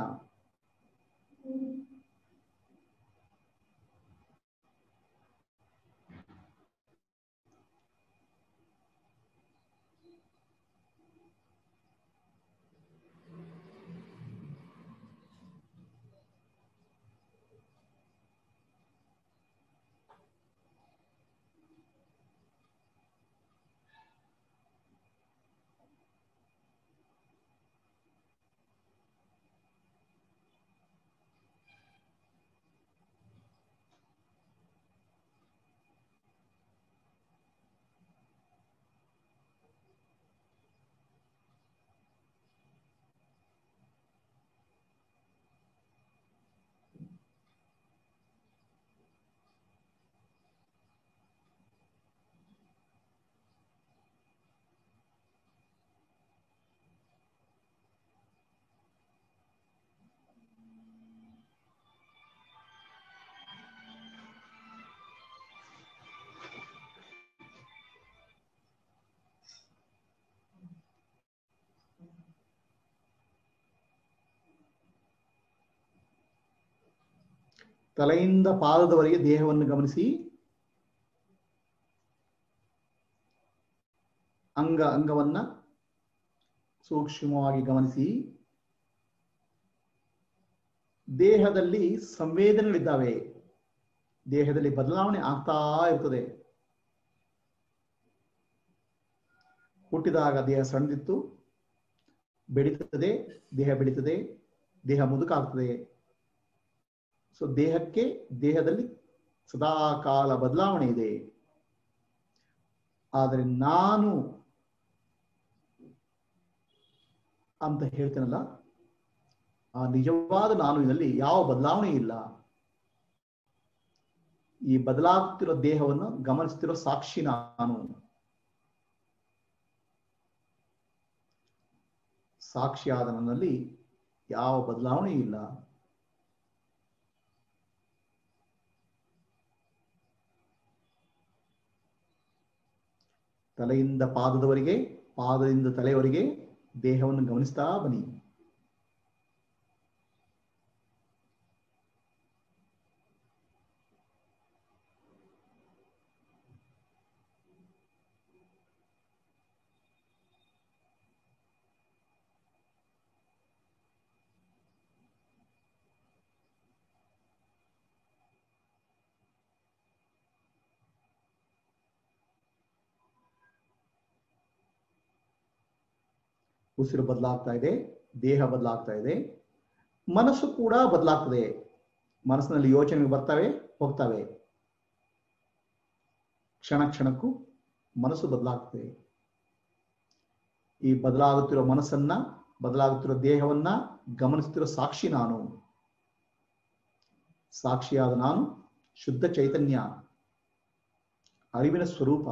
ತಲೆಯಿಂದ ಪಾದದವರೆಗೆ ದೇಹವನ್ನು ಗಮನಿಸಿ ಅಂಗ ಅಂಗವನ್ನ ಸೂಕ್ಷ್ಮವಾಗಿ ಗಮನಿಸಿ ದೇಹದಲ್ಲಿ ಸಂವೇದನೆಗಳಿದ್ದಾವೆ ದೇಹದಲ್ಲಿ ಬದಲಾವಣೆ ಆಗ್ತಾ ಇರ್ತದೆ ಹುಟ್ಟಿದಾಗ ದೇಹ ಸಣ್ಣದಿತ್ತು ಬೆಳೀತದೆ ದೇಹ ಬೆಳೀತದೆ ದೇಹ ಮುದುಕಾಗ್ತದೆ ಸೊ ದೇಹಕ್ಕೆ ದೇಹದಲ್ಲಿ ಸದಾ ಕಾಲ ಬದಲಾವಣೆ ಇದೆ ಆದರೆ ನಾನು ಅಂತ ಹೇಳ್ತೇನಲ್ಲ ಆ ನಿಜವಾದ ನಾನು ಇದರಲ್ಲಿ ಯಾವ ಬದಲಾವಣೆ ಇಲ್ಲ ಈ ಬದಲಾಗ್ತಿರೋ ದೇಹವನ್ನು ಗಮನಿಸ್ತಿರೋ ಸಾಕ್ಷಿ ನಾನು ಸಾಕ್ಷಿಯಾದ ನನ್ನಲ್ಲಿ ಯಾವ ಬದಲಾವಣೆ ಇಲ್ಲ ತಲೆಯಿಂದ ಪಾದದವರೆಗೆ ಪಾದದಿಂದ ತಲೆಯವರೆಗೆ ದೇಹವನ್ನು ಗಮನಿಸ್ತಾ ಬನ್ನಿ ಉಸಿರು ಬದಲಾಗ್ತಾ ಇದೆ ದೇಹ ಬದಲಾಗ್ತಾ ಇದೆ ಮನಸ್ಸು ಕೂಡ ಬದಲಾಗ್ತದೆ ಮನಸ್ಸಿನಲ್ಲಿ ಯೋಚನೆ ಬರ್ತವೆ ಹೋಗ್ತವೆ ಕ್ಷಣ ಕ್ಷಣಕ್ಕೂ ಮನಸ್ಸು ಬದಲಾಗ್ತದೆ ಈ ಬದಲಾಗುತ್ತಿರೋ ಮನಸ್ಸನ್ನ ಬದಲಾಗುತ್ತಿರೋ ದೇಹವನ್ನ ಗಮನಿಸುತ್ತಿರೋ ಸಾಕ್ಷಿ ನಾನು ಸಾಕ್ಷಿಯಾದ ನಾನು ಶುದ್ಧ ಚೈತನ್ಯ ಅರಿವಿನ ಸ್ವರೂಪ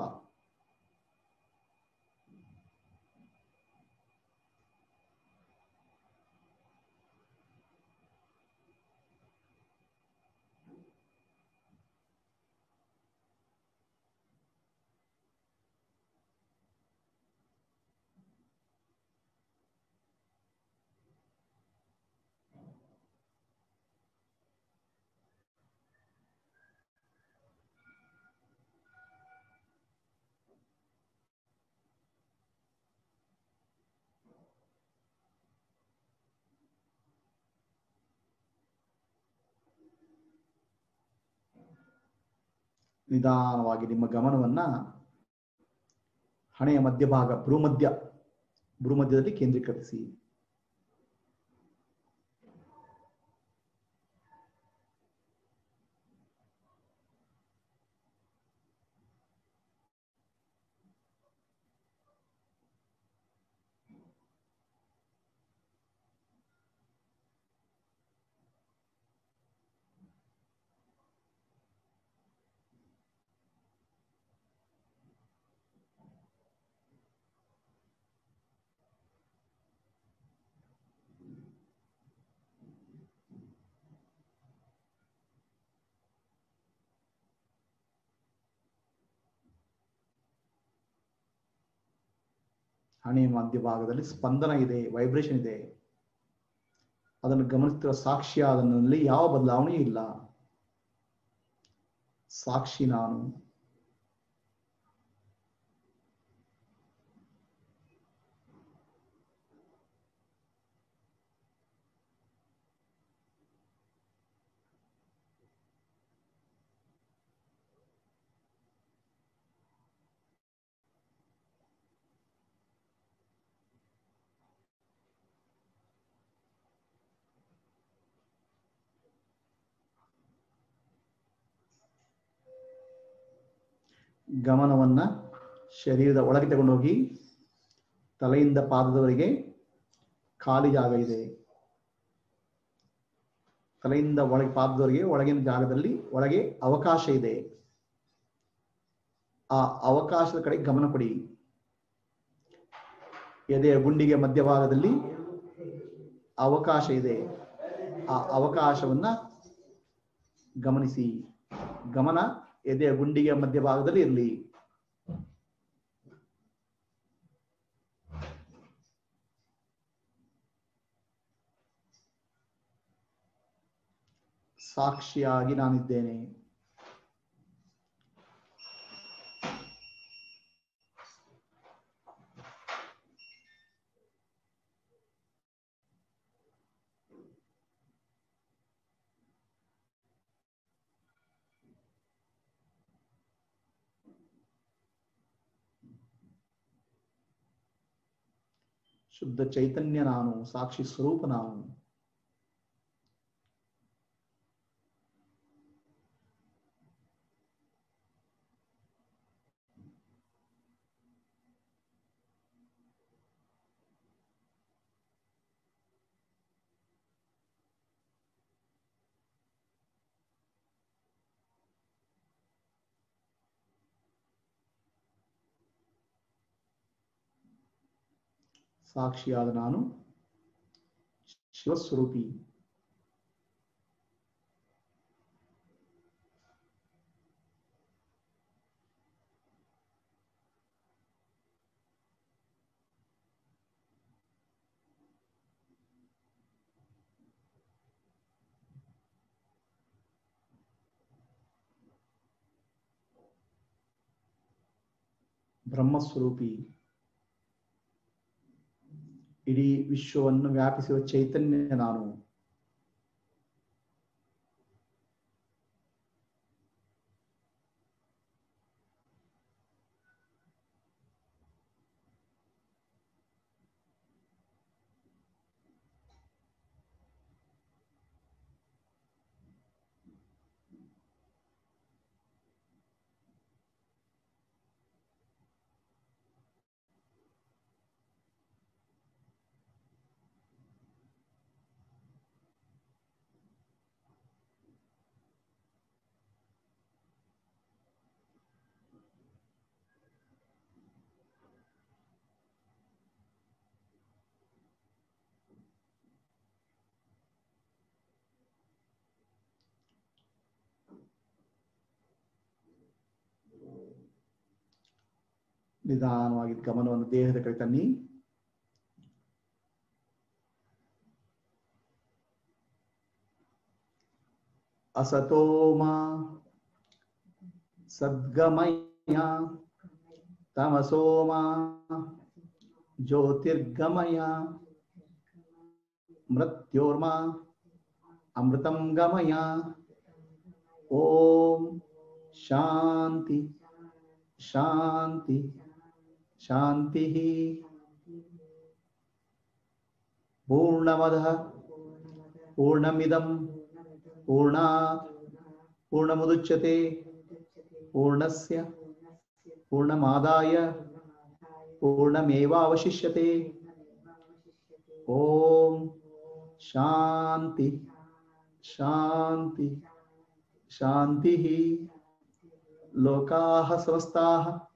ನಿಧಾನವಾಗಿ ನಿಮ್ಮ ಗಮನವನ್ನ ಹಣೆಯ ಮಧ್ಯಭಾಗ ಭ್ರೂಮಧ್ಯ ಭ್ರೂಮಧ್ಯದಲ್ಲಿ ಕೇಂದ್ರೀಕರಿಸಿ ಹಣೆಯ ಮಧ್ಯಭಾಗದಲ್ಲಿ ಸ್ಪಂದನ ಇದೆ ವೈಬ್ರೇಷನ್ ಇದೆ ಅದನ್ನು ಗಮನಿಸ್ತಿರೋ ಸಾಕ್ಷಿಯಾದ ನನ್ನಲ್ಲಿ ಯಾವ ಬದಲಾವಣೆ ಇಲ್ಲ ಸಾಕ್ಷಿ ನಾನು ಗಮನವನ್ನ ಶರೀರದ ಒಳಗೆ ತಗೊಂಡೋಗಿ ತಲೆಯಿಂದ ಪಾದದವರೆಗೆ ಖಾಲಿ ಜಾಗ ಇದೆ ತಲೆಯಿಂದ ಒಳಗೆ ಪಾದದವರೆಗೆ ಒಳಗಿನ ಜಾಗದಲ್ಲಿ ಒಳಗೆ ಅವಕಾಶ ಇದೆ ಆ ಅವಕಾಶದ ಕಡೆ ಗಮನ ಕೊಡಿ ಎದೆಯ ಗುಂಡಿಗೆ ಮಧ್ಯಭಾಗದಲ್ಲಿ ಅವಕಾಶ ಇದೆ ಆ ಅವಕಾಶವನ್ನ ಗಮನಿಸಿ ಗಮನ ಎದೆಯ ಗುಂಡಿಗೆ ಮಧ್ಯಭಾಗದಲ್ಲಿ ಇರಲಿ ಸಾಕ್ಷಿಯಾಗಿ ನಾನಿದ್ದೇನೆ ಶುದ್ಧ ಚೈತನ್ಯ ನಾನು ಸಾಕ್ಷಿ ಸ್ವರೂಪ ನಾನು ಸಾಕ್ಷಿಯಾದ ನಾನು ಶಿವಸ್ವರೂಪಿ ಬ್ರಹ್ಮಸ್ವರೂಪಿ ಇಡೀ ವಿಶ್ವವನ್ನು ವ್ಯಾಪಿಸುವ ಚೈತನ್ಯ ನಾನು ನಿಧಾನವಾಗಿ ಗಮನವನ್ನು ದೇಹದ ಕಡೆ ತನ್ನಿ ಅಸತೋಮ ಸದ್ಗಮಯ ತಮಸೋಮ ಜ್ಯೋತಿರ್ಗಮಯ ಮೃತ್ಯೋರ್ಮ ಅಮೃತಂ ಗಮಯ ಓಂ ಶಾಂತಿ ಶಾಂತಿ ಶಾಂತಿ ಪೂರ್ಣಮದ ಪೂರ್ಣಮಿದಂ ಪೂರ್ಣಾ ಪೂರ್ಣಮುದುಚ್ಯತೆ ಪೂರ್ಣಸ್ಯ ಪೂರ್ಣಮಾದಾಯ ಪೂರ್ಣಮೇವಾವಶಿಷ್ಯತೆ ಓಂ ಶಾಂತಿ ಶಾಂತಿ ಶಾಂತಿ ಲೋಕಾಃ ಸಮಸ್ತಾಃ